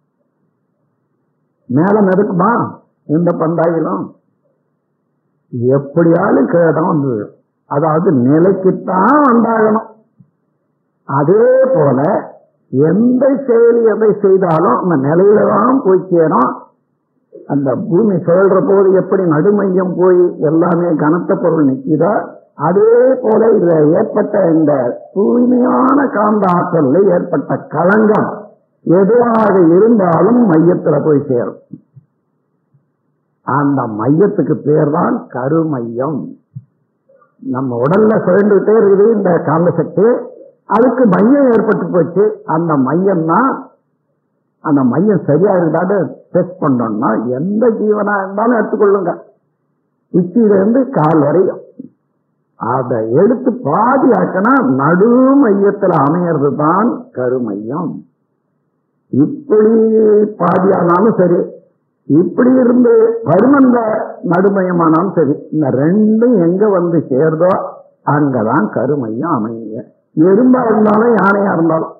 மேல மிதக்குமா இந்த பந்தாயிலும் எப்படியாலும் கேடம் வந்து விழும். அதாவது நிலைக்குத்தான் வந்தாகணும் அதே போல எந்த செயல் எதை செய்தாலும் அந்த நிலையில தான் போய் சேரும் அந்த பூமி சுழல்ற போது எப்படி நடுமையம் போய் எல்லாமே கனத்த பொருள் நிற்குதோ அதே போல இதுல ஏற்பட்ட இந்த தூய்மையான காந்த ஆற்றல்ல ஏற்பட்ட களங்கம் எதுவாக இருந்தாலும் மையத்துல போய் சேரும் அந்த மையத்துக்கு பேர் தான் கருமையம் நம்ம உடல்ல சுழண்டுகிட்டே இருக்குது இந்த காந்த சக்தி அதுக்கு மையம் ஏற்பட்டு போச்சு அந்த மையம் தான் அந்த மையம் சரியா இருந்தாலும் டெஸ்ட் பண்ணோம்னா எந்த ஜீவனா இருந்தாலும் எடுத்துக்கொள்ளுங்க உச்சியில இருந்து கால் வரையும் அதை எடுத்து பாதி ஆக்கினா நடு மையத்துல அமையிறது தான் கருமையம் இப்படி பாதியானாலும் சரி இப்படி இருந்து பருமந்த நடுமையமானாலும் சரி இந்த ரெண்டும் எங்க வந்து சேர்தோ அங்கதான் கருமையம் அமையுங்க எறும்பா இருந்தாலும் யானையா இருந்தாலும்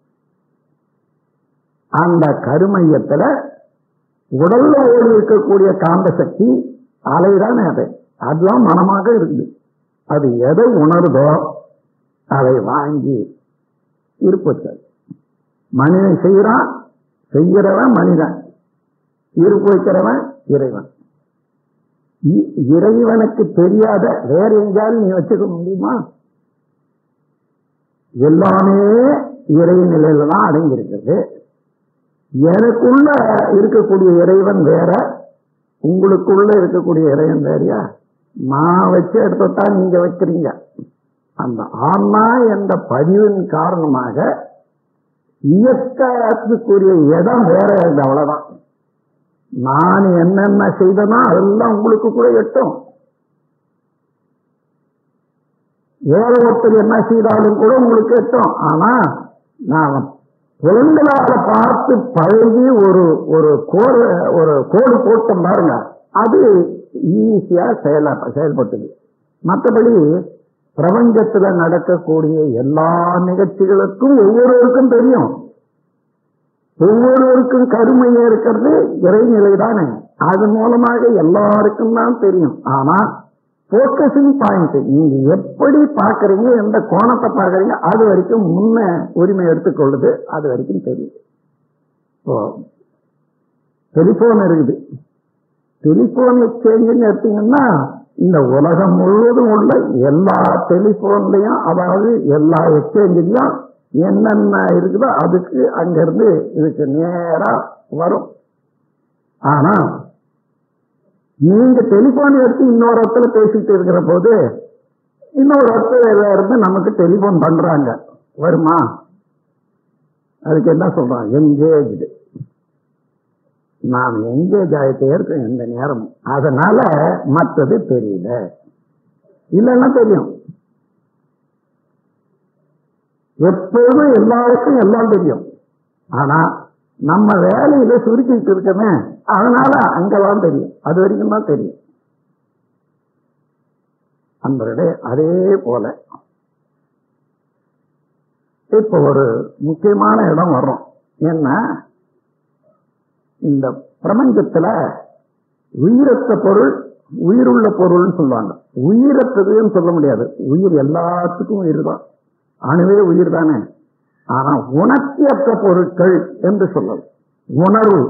அந்த கருமையத்துல உடல்ல ஓடி இருக்கக்கூடிய காந்த சக்தி அலைதான் அது அதுதான் மனமாக இருக்குது அது எதை உணருதோ அதை வாங்கி இருப்பது மனிதன் செய்யறான் செய்கிறவன் மனிதன் இருப்பு வைக்கிறவன் இறைவன் இ- இறைவனுக்கு தெரியாத வேற எங்கேயாவது நீ வச்சுக்க முடியுமா எல்லாமே இறை நிலையில தான் அடங்கி இருக்கிறது எனக்குள்ள இருக்கக்கூடிய இறைவன் வேற உங்களுக்குள்ள இருக்கக்கூடிய இறைவன் வேறயா நான் வச்சு எடுத்துத்தான் நீங்க வைக்கிறீங்க அந்த ஆன்மா என்ற பதிவின் காரணமாக இயக்கத்துக்குரிய இடம் வேற இருக்கு அவ்வளவுதான் நான் என்னென்ன செய்தனோ அதெல்லாம் உங்களுக்கு கூட எட்டும் வேற ஒருத்தர் என்ன செய்தாலும் கூட உங்களுக்கு எட்டும் ஆனா நான் புலன்களால பார்த்து பழகி ஒரு ஒரு கோடு ஒரு கோடு போட்டோம் பாருங்க அது ஈஸியா செயல செயல்பட்டது மற்றபடி பிரபஞ்சத்துல நடக்கக்கூடிய எல்லா நிகழ்ச்சிகளுக்கும் ஒவ்வொருவருக்கும் தெரியும் ஒவ்வொருவருக்கும் கருமையா இருக்கிறது இறைநிலை தானே அது மூலமாக எல்லாருக்கும் தான் தெரியும் ஆனா போக்கசிங் பாயிண்ட் நீங்க எப்படி பாக்குறீங்க எந்த கோணத்தை பாக்குறீங்க அது வரைக்கும் முன்ன உரிமை எடுத்துக்கொள்ளுது அது வரைக்கும் தெரியுது இப்போ டெலிபோன் இருக்குது டெலிபோன் எக்ஸ்சேஞ்சுன்னு எடுத்தீங்கன்னா இந்த உலகம் முழுவதும் உள்ள எல்லா டெலிபோன்லயும் அதாவது எல்லா எக்ஸ்சேஞ்சிலையும் என்னென்ன இருக்குதோ அதுக்கு அங்கிருந்து இதுக்கு நேரா வரும் ஆனா நீங்க டெலிபோன் எடுத்து இன்னொரு இடத்துல பேசிட்டு இருக்கிற போது இன்னொரு இடத்துல இருந்து நமக்கு டெலிபோன் பண்றாங்க வருமா அதுக்கு என்ன சொல்றான் எங்கேஜ்டு நாம் எங்கேஜ் ஆகிட்டே இருக்கோம் எந்த நேரம் அதனால மற்றது தெரியல இல்லைன்னா தெரியும் எப்போதும் எல்லாருக்கும் எல்லாம் தெரியும் ஆனா நம்ம வேலையில சுருக்கிட்டு இருக்கமே அதனால அங்கெல்லாம் தெரியும் அது வரைக்கும் தான் தெரியும் அன்பர்களே அதே போல இப்ப ஒரு முக்கியமான இடம் வர்றோம் என்ன இந்த பிரபஞ்சத்துல உயிரற்ற பொருள் உயிருள்ள பொருள்னு சொல்லுவாங்க உயிரற்றதுன்னு சொல்ல முடியாது உயிர் எல்லாத்துக்கும் உயிர் தான் அணுவே உயிர் தானே ஆனா உணர்ச்சியற்ற பொருட்கள் என்று சொல்லலாம் உணர்வு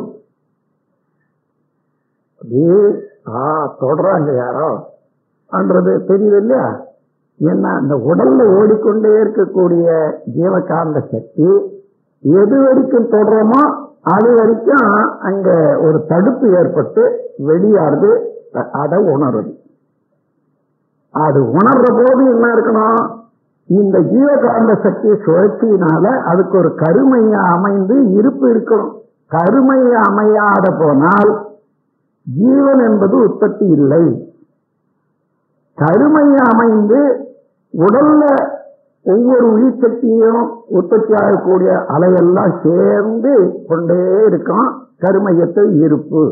அப்படியே ஆ தொடறாங்க யாரோ என்றது தெரியுது இல்லையா என்ன அந்த உடல்ல ஓடிக்கொண்டே இருக்கக்கூடிய ஜீவகாந்த சக்தி எது வரைக்கும் தொடரமோ அது வரைக்கும் அங்க ஒரு தடுப்பு ஏற்பட்டு வெளியாறுது அதை உணருது அது உணர்ற போது என்ன இருக்கணும் இந்த ஜீவகாந்த சக்தி சுழற்சியினால அதுக்கு ஒரு கருமையா அமைந்து இருப்பு இருக்கணும் கருமையா அமையாத போனால் ஜீவன் என்பது உற்பத்தி இல்லை கருமையா அமைந்து உடல்ல ஒவ்வொரு உயிர் சக்தியும் உற்பத்தி ஆகக்கூடிய அலையெல்லாம் சேர்ந்து கொண்டே இருக்கும் கருமையத்தை இருப்பு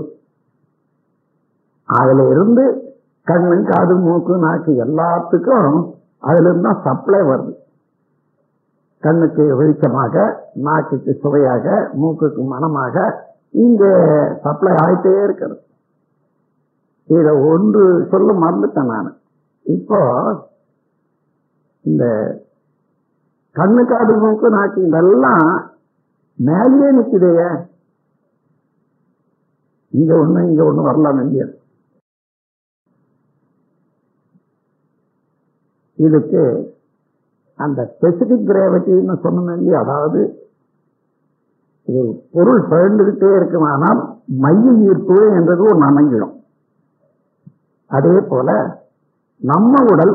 அதுல இருந்து கண்ணு காது மூக்கு நாக்கு எல்லாத்துக்கும் அதுல இருந்து தான் சப்ளை வருது கண்ணுக்கு வெளிச்சமாக நாக்குக்கு சுவையாக மூக்குக்கு மனமாக இங்க சப்ளை ஆயிட்டே இருக்கிறது இத ஒன்று சொல்ல மறந்துட்டேன் நான் இப்போ இந்த கண்ணு காது மூக்கு நாக்கு இதெல்லாம் மேலேயே நிக்குதைய இங்க ஒண்ணு இங்க ஒண்ணு வரலாம் இல்லையா இதுக்கு அந்த ஸ்பெசிபிக் கிராவிட்டின்னு சொன்னோம் இல்லையா அதாவது ஒரு பொருள் பழந்துகிட்டே இருக்குமானால் மைய ஈர்ப்பு என்றது ஒன்று அமைஞ்சிடும் அதே போல நம்ம உடல்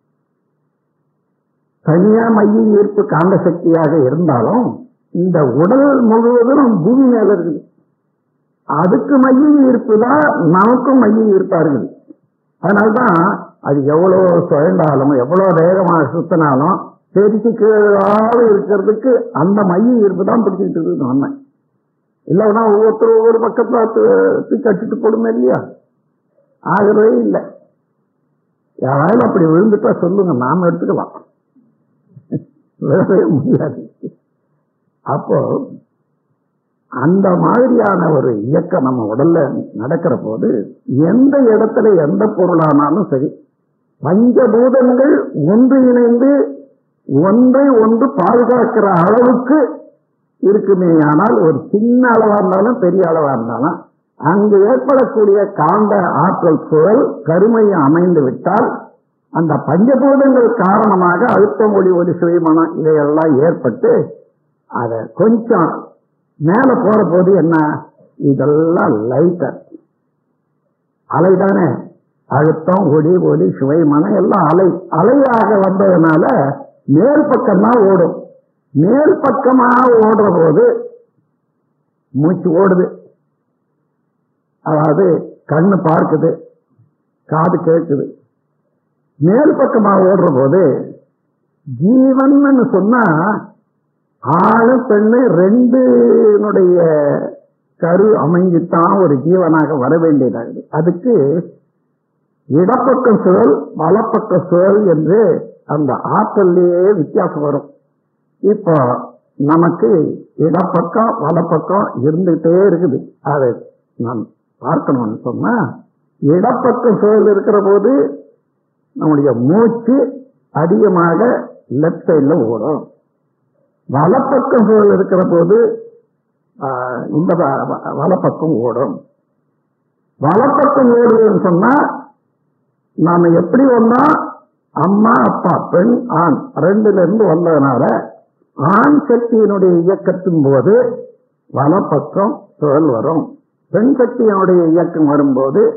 தனியா மைய ஈர்ப்பு காந்த சக்தியாக இருந்தாலும் இந்த உடல் முழுவதும் பூமி மேல இருக்குது அதுக்கு மைய ஈர்ப்பு தான் நமக்கும் மைய ஈர்ப்பா இருக்குது அதனால்தான் அது எவ்வளவு சுழண்டாலும் எவ்வளவு வேகமாக சுத்தினாலும் தெரிச்சு கீழாக இருக்கிறதுக்கு அந்த மைய ஈர்ப்பு தான் பிடிச்சிட்டு இருக்குது நம்ம இல்லைன்னா ஒவ்வொருத்தரும் ஒவ்வொரு பக்கத்துல தூக்கி அடிச்சுட்டு போடுமே இல்லையா ஆகவே இல்லை யாராவது அப்படி விழுந்துட்டா சொல்லுங்க நாம எடுத்துக்கலாம் விழவே முடியாது அப்போ அந்த மாதிரியான ஒரு இயக்கம் நம்ம உடல்ல நடக்கிற போது எந்த இடத்துல எந்த பொருளானாலும் சரி பஞ்சபூதங்கள் ஒன்று இணைந்து ஒன்றை ஒன்று பாதுகாக்கிற அளவுக்கு இருக்குமே ஆனால் ஒரு சின்ன அளவா இருந்தாலும் பெரிய அளவா இருந்தாலும் அங்கு ஏற்படக்கூடிய காந்த ஆற்றல் சூழல் கருமையை அமைந்து விட்டால் அந்த பஞ்சபூதங்கள் காரணமாக அழுத்தம் ஒளி ஒலி சுயமனம் இதையெல்லாம் ஏற்பட்டு அதை கொஞ்சம் மேல போற போது என்ன இதெல்லாம் லைட்டர் அலைதானே அழுத்தம் ஒளி ஒலி சுவை மனம் எல்லாம் அலை அலையாக வந்ததுனால மேல் பக்கம் தான் ஓடும் மேல் பக்கமாக ஓடுற போது மூச்சு ஓடுது அதாவது கண்ணு பார்க்குது காது கேட்குது மேல் பக்கமாக ஓடுற போது ஜீவன் சொன்னா ஆணு பெண்ணு ரெண்டுனுடைய கரு அமைஞ்சுத்தான் ஒரு ஜீவனாக வர வேண்டியதாகுது அதுக்கு இடப்பக்கம் சுழல் வலப்பக்க சுழல் என்று அந்த ஆற்றல்லையே வித்தியாசம் வரும் இப்போ நமக்கு இடப்பக்கம் வலப்பக்கம் இருந்துகிட்டே இருக்குது அதை நான் பார்க்கணும்னு சொன்னா இடப்பக்கம் சுழல் இருக்கிற போது நம்முடைய மூச்சு அதிகமாக லெப்ட் சைட்ல ஓடும் வலப்பக்கம் சுழல் இருக்கிற போது இந்த வலப்பக்கம் ஓடும் வலப்பக்கம் ஓடுதுன்னு சொன்னா நாம எப்படி வந்தா அம்மா அப்பா பெண் ஆண் ரெண்டுல இருந்து வந்ததுனால ஆண் சக்தியினுடைய இயக்கத்தின் போது வலப்பக்கம் சுழல் வரும் பெண் சக்தியினுடைய இயக்கம் வரும்போது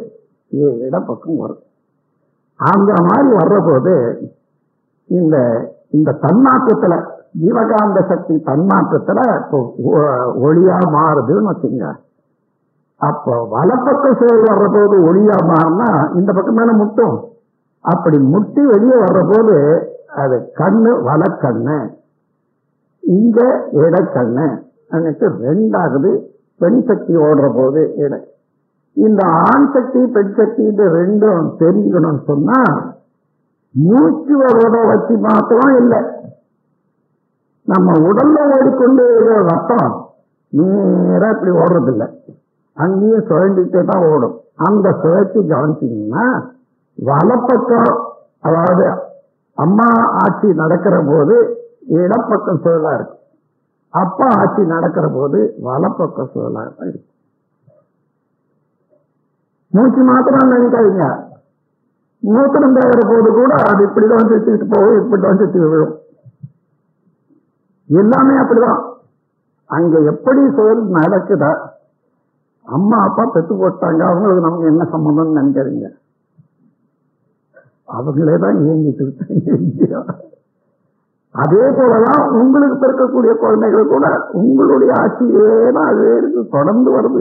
இடப்பக்கம் வரும் அந்த மாதிரி வர்ற போது இந்த இந்த தன்மாற்றத்துல ஜீவகாந்த சக்தி தன்மாற்றத்துல இப்போ ஒ- ஒளியா மாறுதுன்னு வச்சுங்க அப்போ வலப்பக்கம் செயல் வர்ற போது ஒளியா மாறினா இந்த பக்கம் மேல முட்டும் அப்படி முட்டி வெளியே வர்ற போது அது கண்ணு வலக்கண்ணு இங்க இடக்கண்ணு அன்னைக்கு ரெண்டாகுது பெண் சக்தி ஓடுற போது இட இந்த ஆண் சக்தி பெண் சக்தி இது ரெண்டும் தெரிஞ்சுக்கணும்னு சொன்னா மூச்சு வர்றத வச்சு மாத்திரம் இல்லை நம்ம உடல்ல ஓடிக்கொண்டு இருக்கிற ரத்தம் நேரா இப்படி ஓடுறது இல்லை அங்கேயும் சுழண்டிட்டே தான் ஓடும் அந்த சுழற்சி கவனிச்சீங்கன்னா வலப்பக்கம் அதாவது அம்மா ஆட்சி நடக்கிற போது இடப்பக்கம் சுழலா இருக்கும் அப்பா ஆட்சி நடக்கிற போது வலப்பக்கம் சுழலா தான் இருக்கும் மூச்சு மாத்திரம் நினைக்காதீங்க மூத்திரம் தேகிற போது கூட அது இப்படிதான் சுத்திட்டு போகும் இப்படிதான் சுத்தி விழும் எல்லாமே அப்படிதான் அங்க எப்படி செயல் நடக்குதா அம்மா அப்பா பெத்து போட்டாங்க அவங்களுக்கு நமக்கு என்ன சம்பந்தம்னு நினைக்காதீங்க அவங்களே தான் இயங்கிட்டு இருக்காங்க அதே போலதான் உங்களுக்கு பிறக்கக்கூடிய குழந்தைகள் கூட உங்களுடைய ஆட்சியே தான் அதே இருக்கு தொடர்ந்து வருது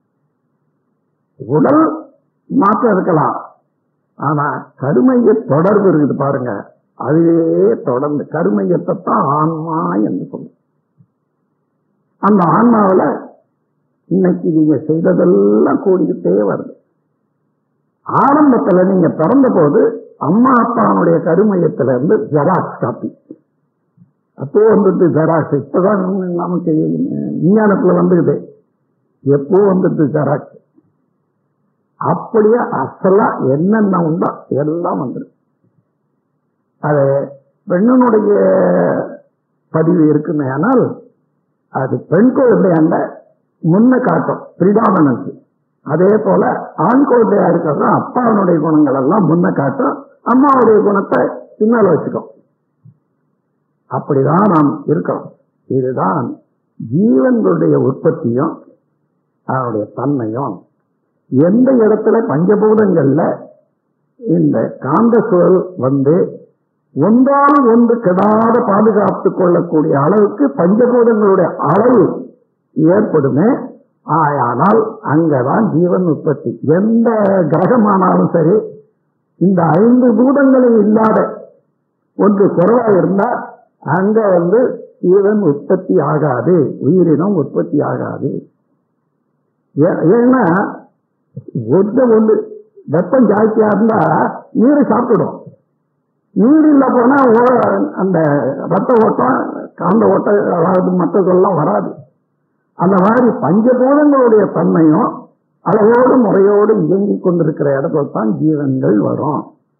உடல் மாற்றம் இருக்கலாம் ஆனா கருமைய தொடர்பு இருக்குது பாருங்க அதுவே தொடர்ந்து கருமையத்தை தான் ஆன்மா என்று சொல்லும் அந்த ஆன்மாவுல இன்னைக்கு நீங்க செய்ததெல்லாம் கூடிக்கிட்டே வருது ஆரம்பத்துல நீங்க பிறந்த போது அம்மா அப்பாவுடைய கருமையத்துல இருந்து ஜெராக்ஸ் காப்பி அப்போ வந்துட்டு ஜெராக்ஸ் இப்பதான் நமக்கு விஞ்ஞானத்துல வந்துக்குது எப்போ வந்துட்டு ஜெராக்ஸ் அப்படியே அசலா என்னென்ன உண்டோ எல்லாம் வந்துடும் அது பெண்ணனுடைய பதிவு இருக்குமே ஆனால் அது பெண் குழந்தையாண்ட முன்ன காட்டும் பிரிடாமனன்ஸ் அதே போல ஆண் குழந்தையா இருக்கிறது அப்பாவுடைய குணங்கள் எல்லாம் முன்ன காட்டும் அம்மாவுடைய குணத்தை பின்னால் வச்சுக்கும் அப்படிதான் நாம் இருக்கிறோம் இதுதான் ஜீவன்களுடைய உற்பத்தியும் அதனுடைய தன்மையும் எந்த இடத்துல பஞ்சபூதங்கள்ல இந்த காந்த சுழல் வந்து ஒன்றால் ஒன்று கெடாத பாதுகாத்துக் கொள்ளக்கூடிய அளவுக்கு பஞ்சபூதங்களுடைய அளவு ஏற்படுமே ஆயானால் அங்கதான் ஜீவன் உற்பத்தி எந்த கிரகமானாலும் சரி இந்த ஐந்து பூதங்களும் இல்லாத ஒன்று குறைவா இருந்தா அங்க வந்து ஜீவன் உற்பத்தி ஆகாது உயிரினம் உற்பத்தி ஆகாது ஏ- ஏன்னா ஒன்று ஒன்று வெப்பம் ஜாஸ்தியா இருந்தா நீர் சாப்பிடும் நீர் இல்ல போனா ஓ- அந்த ரத்த ஓட்டம் காந்த ஓட்டம் அதாவது மற்றதெல்லாம் வராது அந்த மாதிரி பஞ்சபூதங்களுடைய தன்மையும் அளவோடு முறையோடு இயங்கிக் கொண்டிருக்கிற இடத்துல தான் ஜீவன்கள் வரும்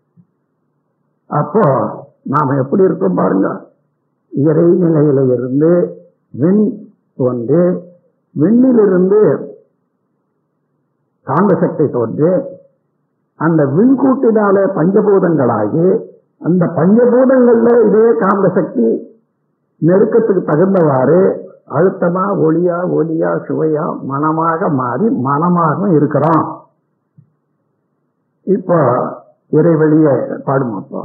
அப்போ நாம எப்படி இருக்கோம் பாருங்க இறைநிலையில இருந்து விண் தோன்று விண்ணிலிருந்து காந்த சக்தி தோன்று அந்த விண்கூட்டினால பஞ்சபூதங்களாகி அந்த பஞ்சபூதங்கள்ல இதே காந்த சக்தி நெருக்கத்துக்கு தகுந்தவாறு அழுத்தமா ஒளியா ஒளியா சுவையா மனமாக மாறி மனமாகவும் இருக்கிறோம் இப்போ இறைவெளிய பாடுமா இப்போ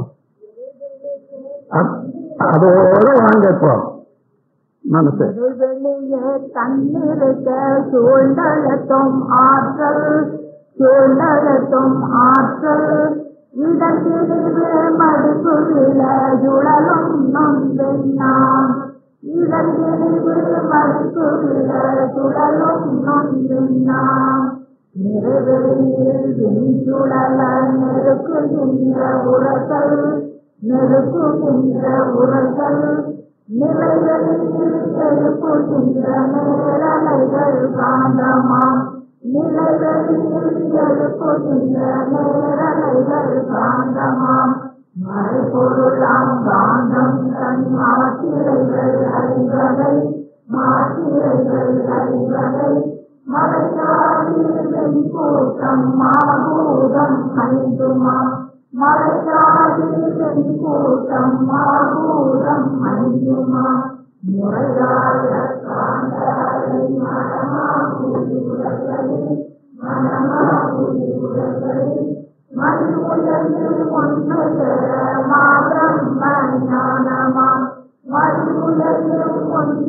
அ- அதோட வாங்க இப்போ மனசு வெளியே தன்னிருக்க சூழ்ந்தழுத்தும் ஆற்றல் சூழ்ந்தழுத்தும் ஆற்றல் இடத்திரிவு மடிப்புவில சுழலும் நொந்தென்னாம் இடத்திரிவு மடிப்புவில சுழலும் நொந்தென்னாம் நிறைவெளியில் விண்சுழல நெருக்குகின்ற உரசல் நெருக்குகின்ற உரசல் நிலைகளில் எழுப்புகின்ற நேரலைகள் காந்தமாம் நிலைகளில் எழுப்புகின்ற நேரலைகள் காந்தமாம் மறைபொருளாம் காந்தம் தன் மாத்திரைகள் அறிவதை மாத்திரைகள் அறிவதை மறைக்காதி கூட்டம் மாபூதம் ஐந்துமா மறைக்காதி கூட்டம் மாபூதம் ஐந்துமா முறையாய காந்தாரை மனமா புரிவுரைகளை மனமா புரிவுரைகளை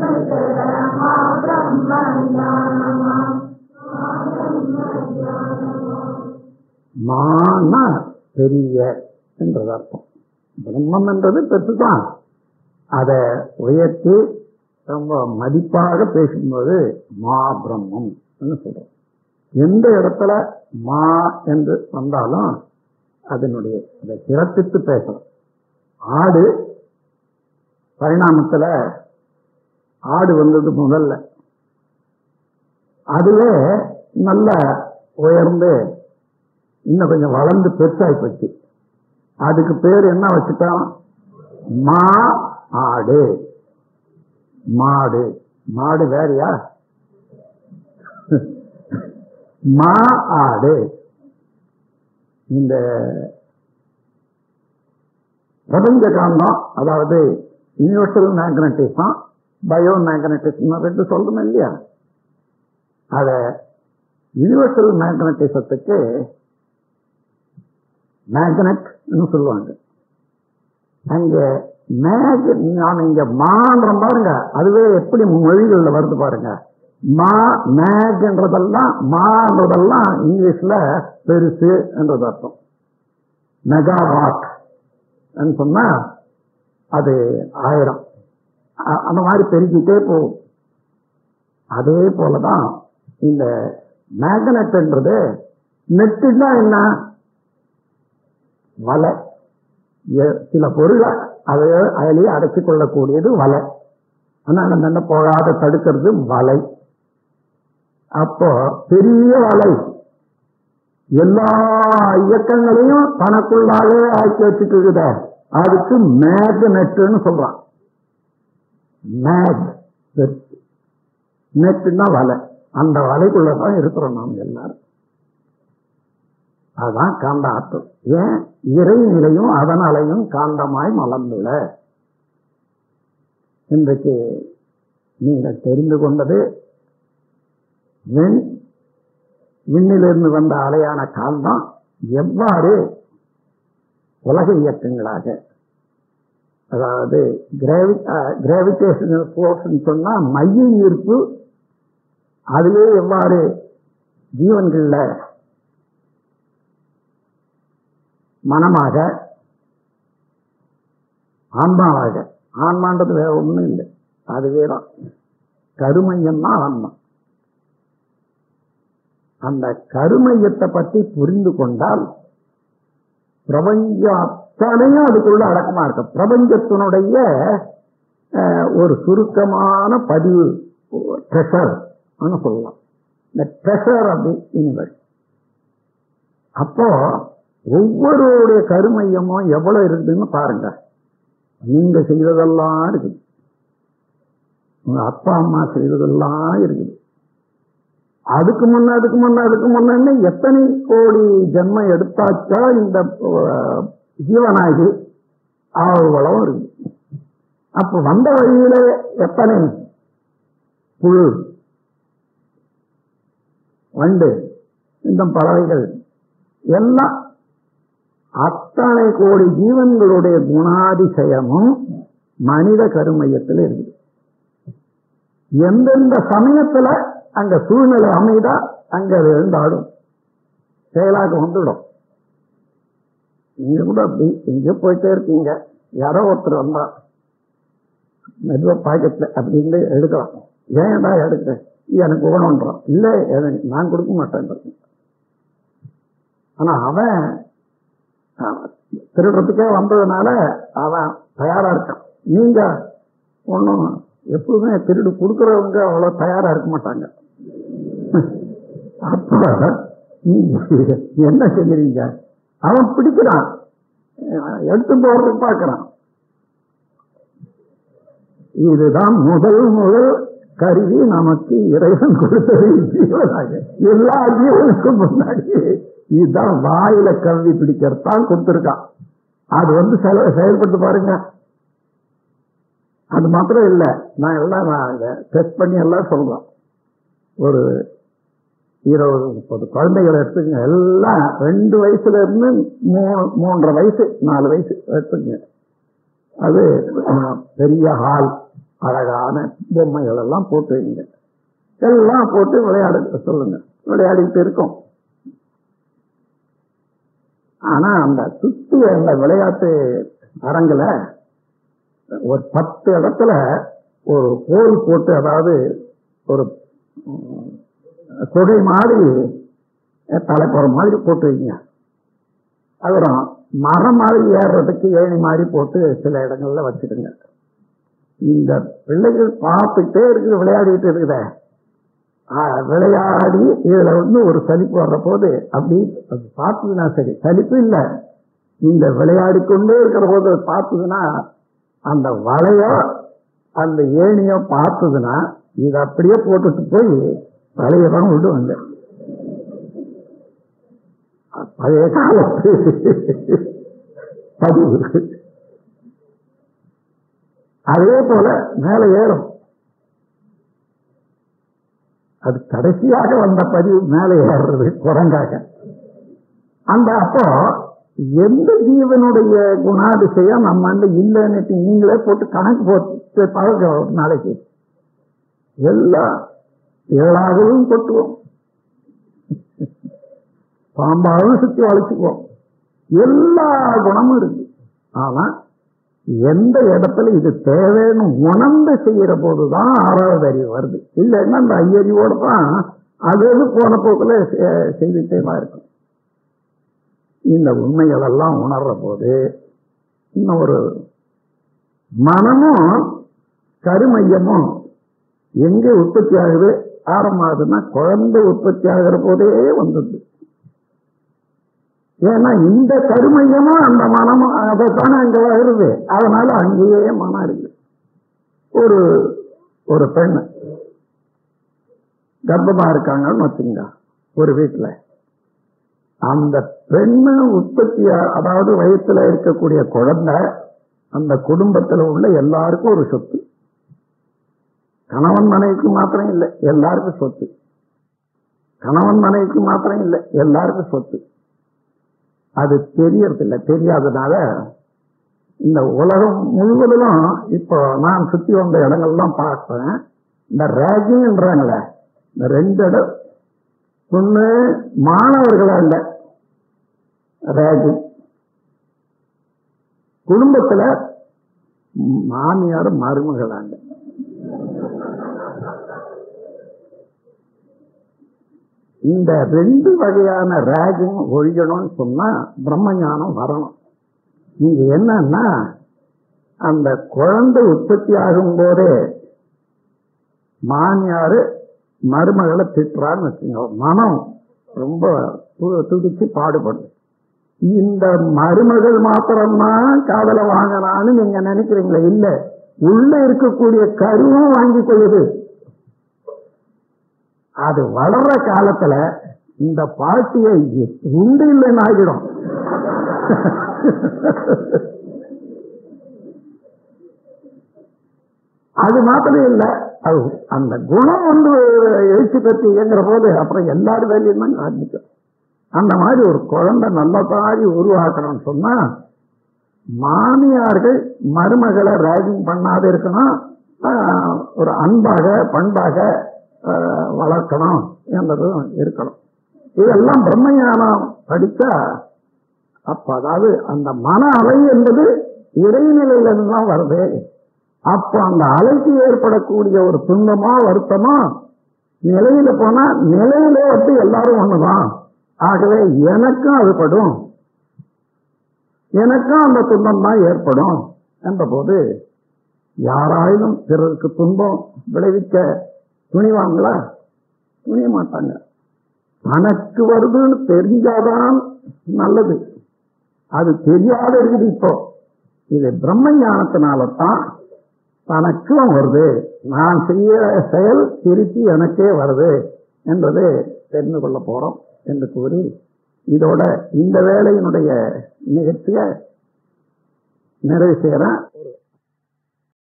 மான பெரிய என்றது அர்த்தம் பிரம்மம் என்றது பெற்றுதான் அதை உயர்த்தி ரொம்ப மதிப்பாக பேசும்போது மா பிரம்மம் சொல்றோம் எந்த இடத்துல மா என்று வந்தாலும் அதனுடைய அதை சிறப்பித்து பேசணும் ஆடு பரிணாமத்துல ஆடு வந்தது முதல்ல அதுவே நல்ல உயர்ந்து இன்னும் கொஞ்சம் வளர்ந்து பெருசாகி போச்சு அதுக்கு பேர் என்ன வச்சுட்டோம் மா ஆடு மாடு மாடு வேறையா மா ஆடு இந்த பிரபஞ்ச காந்தம் அதாவது யூனிவர்சல் மேக்னட்டிசம் பயோ மேக்னட்டிசம் ரெண்டு சொல்லணும் இல்லையா அத யூனிவர்சல் மேக்னட்டிசத்துக்கு மேக்னட் சொல்லுவாங்க அங்க மேக் நான் இங்க மான்ற பாருங்க அதுவே எப்படி மொழிகள்ல வருது பாருங்க மா மேக்ன்றதெல்லாம் மான்றதெல்லாம் இங்கிலீஷ்ல பெருசு என்றது அர்த்தம் மெகாவாட் சொன்னா அது ஆயிரம் அ- அந்த மாதிரி பெருகிட்டே போகும் அதே போலதான் இந்த மேக்னட்ன்றது நெட்டுன்னா என்ன வலை எ- சில பொருளை அதை அதிலேயே அடைச்சிக் கொள்ளக்கூடியது வலை ஆனா நம்ம என்ன போகாத தடுக்கிறது வலை அப்போ பெரிய வலை எல்லா இயக்கங்களையும் தனக்குள்ளாவே ஆக்கி வச்சுட்டு இருக்குதே அதுக்கு மேக்னெட்னு சொல்றான் மேக் நெட்டுன்னா வலை அந்த வலைக்குள்ளதான் இருக்கிறோம் நாம் எல்லாரும் அதுதான் காந்த ஆற்றல் ஏன் இறைநிலையும் அதனாலையும் காந்தமாய் மலர்ந்துள்ள இன்றைக்கு நீங்கள் தெரிந்து கொண்டது விண் விண்ணிலிருந்து வந்த அலையான காந்தம் எவ்வாறு உலக இயக்கங்களாக அதாவது கிராவி கிராவிடேஷனல் ஃபோர்ஸ் சொன்னா மைய ஈர்ப்பு அதிலே எவ்வாறு ஜீவன்கள்ல மனமாக ஆன்மாவாக ஆன்மான்றது வேற ஒண்ணும் இல்லை அதுவே தான் கருமையம் தான் ஆன்மா அந்த கருமையத்தை பற்றி புரிந்து கொண்டால் பிரபஞ்சம் அத்தனையும் அதுக்குள்ள அடக்கமா இருக்கு பிரபஞ்சத்தினுடைய அஹ், ஒரு சுருக்கமான பதிவு ட்ரெஷர் சொல்லலாம் இந்த ட்ரெஷர் ஆஃப் தி யூனிவர்ஸ் அப்போ ஒவ்வொருடைய கருமையமும் எவ்வளவு இருக்குதுன்னு பாருங்க நீங்க செய்ததெல்லாம் இருக்குது உங்க அப்பா அம்மா செய்ததெல்லாம் இருக்குது அதுக்கு முன்ன அதுக்கு முன்ன அதுக்கு முன்ன எத்தனை கோடி ஜென்மம் எடுத்தாச்சா இந்த அஹ், ஜீவனாகி அவ்வளவும் இருக்கு அப்ப வந்த வழியில எத்தனை புழு வண்டு இந்த பறவைகள் எல்லாம் அத்தனை கோடி ஜீவன்களுடைய குணாதிசயமும் மனித கருமையத்தில் இருக்குது எந்தெந்த சமயத்துல அங்க சூழ்நிலை அமைதா அங்க அது எழுந்தாடும் செயலாக வந்துடும் நீங்க கூட அப்படி எங்க போயிட்டே இருக்கீங்க யாரோ ஒருத்தர் வந்தா மெதுவா பாக்கெட்ல அப்படின்னு எடுக்கலாம் ஏன்டா எடுக்க எனக்கு வேணும்ன்றான் இல்ல எனக்கு நான் கொடுக்க மாட்டேன் ஆனா அவன் அஹ், திருடுறதுக்கே வந்ததுனால அவன் தயாரா இருக்கான் நீங்க ஒன்றும் எப்பவுமே திருடு கொடுக்கறவங்க அவ்வளவு தயாரா இருக்க மாட்டாங்க அப்ப நீங்க என்ன செய்யறீங்க அவன் பிடிக்கிறான் அஹ், எடுத்து போறதுக்கு பார்க்கறான் இதுதான் முதல் முதல் கருவி நமக்கு இறைவன் கொடுத்தது ஜீவனாக எல்லா ஜீவனுக்கும் முன்னாடி இதுதான் வாயில கல்வி பிடிக்கிறதான் கொடுத்திருக்கான் அது வந்து செல செயல்பட்டு பாருங்க அது மாத்திரம் இல்ல நான் எல்லாம் நான் டெஸ்ட் பண்ணி எல்லாம் சொல்றேன் ஒரு இருபது முப்பது குழந்தைகளை எடுத்துக்கங்க எல்லாம் ரெண்டு வயசுல இருந்து மூணு மூன்றரை வயசு நாலு வயசு எடுத்துக்கங்க அது அஹ், பெரிய ஹால் அழகான பொம்மைகள் எல்லாம் போட்டு வைங்க எல்லாம் போட்டு விளையாட சொல்லுங்க விளையாடிட்டு இருக்கோம் ஆனா அந்த சுத்தி அந்த விளையாட்டு அரங்குல ஒரு பத்து இடத்துல ஒரு கோல் போட்டு அதாவது ஒரு உம், குகை மாதிரி தலைப்புற மாதிரி போட்டு வைங்க அப்புறம் மரம் மாதிரி ஏறுறதுக்கு ஏணி மாதிரி போட்டு சில இடங்கள்ல வச்சிடுங்க இந்த பிள்ளைகள் பார்த்துட்டே இருக்குது விளையாடிட்டு இருக்குதே ஆ, விளையாடி இதுல வந்து ஒரு சலிப்பு வர்ற போது அப்படி அது பார்த்ததுன்னா சரி சலிப்பு இல்லை இந்த விளையாடி கொண்டே இருக்கிற போது அது பார்த்ததுன்னா அந்த வளையோ அந்த ஏணியோ பார்த்ததுன்னா இதை அப்படியே போட்டுட்டு போய் வளைய தான் விடுவாங்க பழைய காலத்து பதிவு அதே போல மேல ஏறும் அது கடைசியாக வந்த பதிவு மேலே ஏறுறது குரங்காக அந்த அப்போ எந்த ஜீவனுடைய குணாதிசயம் நம்ம வந்து இல்லைன்னு நீங்களே போட்டு கணக்கு போட்டு பழக ஒரு நாளைக்கு எல்லாம் ஏழாகவும் கொட்டுவோம் பாம்பாகவும் சுத்தி வளைச்சுக்குவோம் எல்லா குணமும் இருக்கு ஆனா எந்த இடத்துல இது தேவைன்னு உணர்ந்து செய்யற போதுதான் ஆறாவது அறிவு வருது இல்லைன்னா அந்த ஐயறிவோட தான் அது அது போன போக்குல செ- செய்துட்டே தான் இருக்கும் இந்த உண்மைகள் எல்லாம் உணர்ற போது இன்னும் ஒரு மனமும் கருமையமும் எங்க உற்பத்தி ஆகுது ஆரம்பமாகுதுன்னா குழந்தை உற்பத்தி ஆகிற போதே வந்தது ஏன்னா இந்த கருமையமும் அந்த மனமும் அதைத்தானே அங்க வருது அதனால அங்கேயே மனம் இருக்கு ஒரு ஒரு பெண் கர்ப்பமா இருக்காங்கன்னு வச்சுங்க ஒரு வீட்டுல அந்த பெண்ணு உற்பத்தி அதாவது வயிற்றுல இருக்கக்கூடிய குழந்தை அந்த குடும்பத்துல உள்ள எல்லாருக்கும் ஒரு சொத்து கணவன் மனைவிக்கு மாத்திரம் இல்லை எல்லாருக்கும் சொத்து கணவன் மனைவிக்கு மாத்திரம் இல்லை எல்லாருக்கும் சொத்து அது தெரியறதில்லை தெரியாதனால இந்த உலகம் முழுவதிலும் இப்போ நான் சுத்தி வந்த இடங்கள்லாம் பார்ப்பேன் இந்த ரேகிங்ன்றாங்களே இந்த ரெண்டு இடம் ஒண்ணு மாணவர்களா இல்ல ரேகிங் குடும்பத்துல மாமியார் மருமகளாங்க இந்த ரெண்டு வகையான ரேகிங் ஒழியணும்னு சொன்னா பிரம்மஞானம் வரணும் நீங்க என்னன்னா அந்த குழந்தை உற்பத்தி ஆகும் போதே மாமியாரு மருமகளை திட்டுறான்னு வச்சுங்க மனம் ரொம்ப து- துடிச்சு பாடுபடும் இந்த மருமகள் மாத்திரம்தான் காதல வாங்கினான்னு நீங்க நினைக்கிறீங்களா இல்ல உள்ள இருக்கக்கூடிய கருவும் வாங்கி கொள்ளுது அது வளர்ற காலத்துல இந்த பாட்டியை உண்டு இல்லைன்னு ஆகிடும் அது மாத்திரம் இல்ல அது அந்த குணம் வந்து எழுச்சி பெற்று இயங்குற போது அப்புறம் எல்லாரும் வேலையும் தான் ஆரம்பிக்கும் அந்த மாதிரி ஒரு குழந்தை நல்ல மாதிரி உருவாக்கணும்னு சொன்னா மாமியார்கள் மருமகளை ரேகிங் பண்ணாத இருக்கணும் ஆஹ், ஒரு அன்பாக பண்பாக ஆஹ், வளர்க்கணும் என்பதும் இருக்கணும் இதெல்லாம் பிரம்மஞானம் படிச்சா அப்ப அதாவது அந்த மன அலை என்பது இறைநிலையில இருந்து தான் வருது அப்ப அந்த அலைக்கு ஏற்படக்கூடிய ஒரு துன்பமோ வருத்தமோ நிலையில போனா நிலையில வந்து எல்லாரும் ஒண்ணுதான் ஆகவே எனக்கும் அது படும் எனக்கும் அந்த துன்பம் தான் ஏற்படும் என்ற போது யாராயிலும் பிறருக்கு துன்பம் விளைவிக்க துணிவாங்களா துணிய மாட்டாங்க தனக்கு வருதுன்னு தெரிஞ்சாதான் நல்லது அது தெரியாத இருக்குது இப்போ இது பிரம்ம ஞானத்தினால தான் தனக்கும் வருது நான் செய்ய செயல் திருப்பி எனக்கே வருது என்பது தெரிந்து கொள்ள போறோம் என்று கூறி இதோட இந்த வேலையினுடைய நிகழ்ச்சியை நிறைவு செய்யறேன்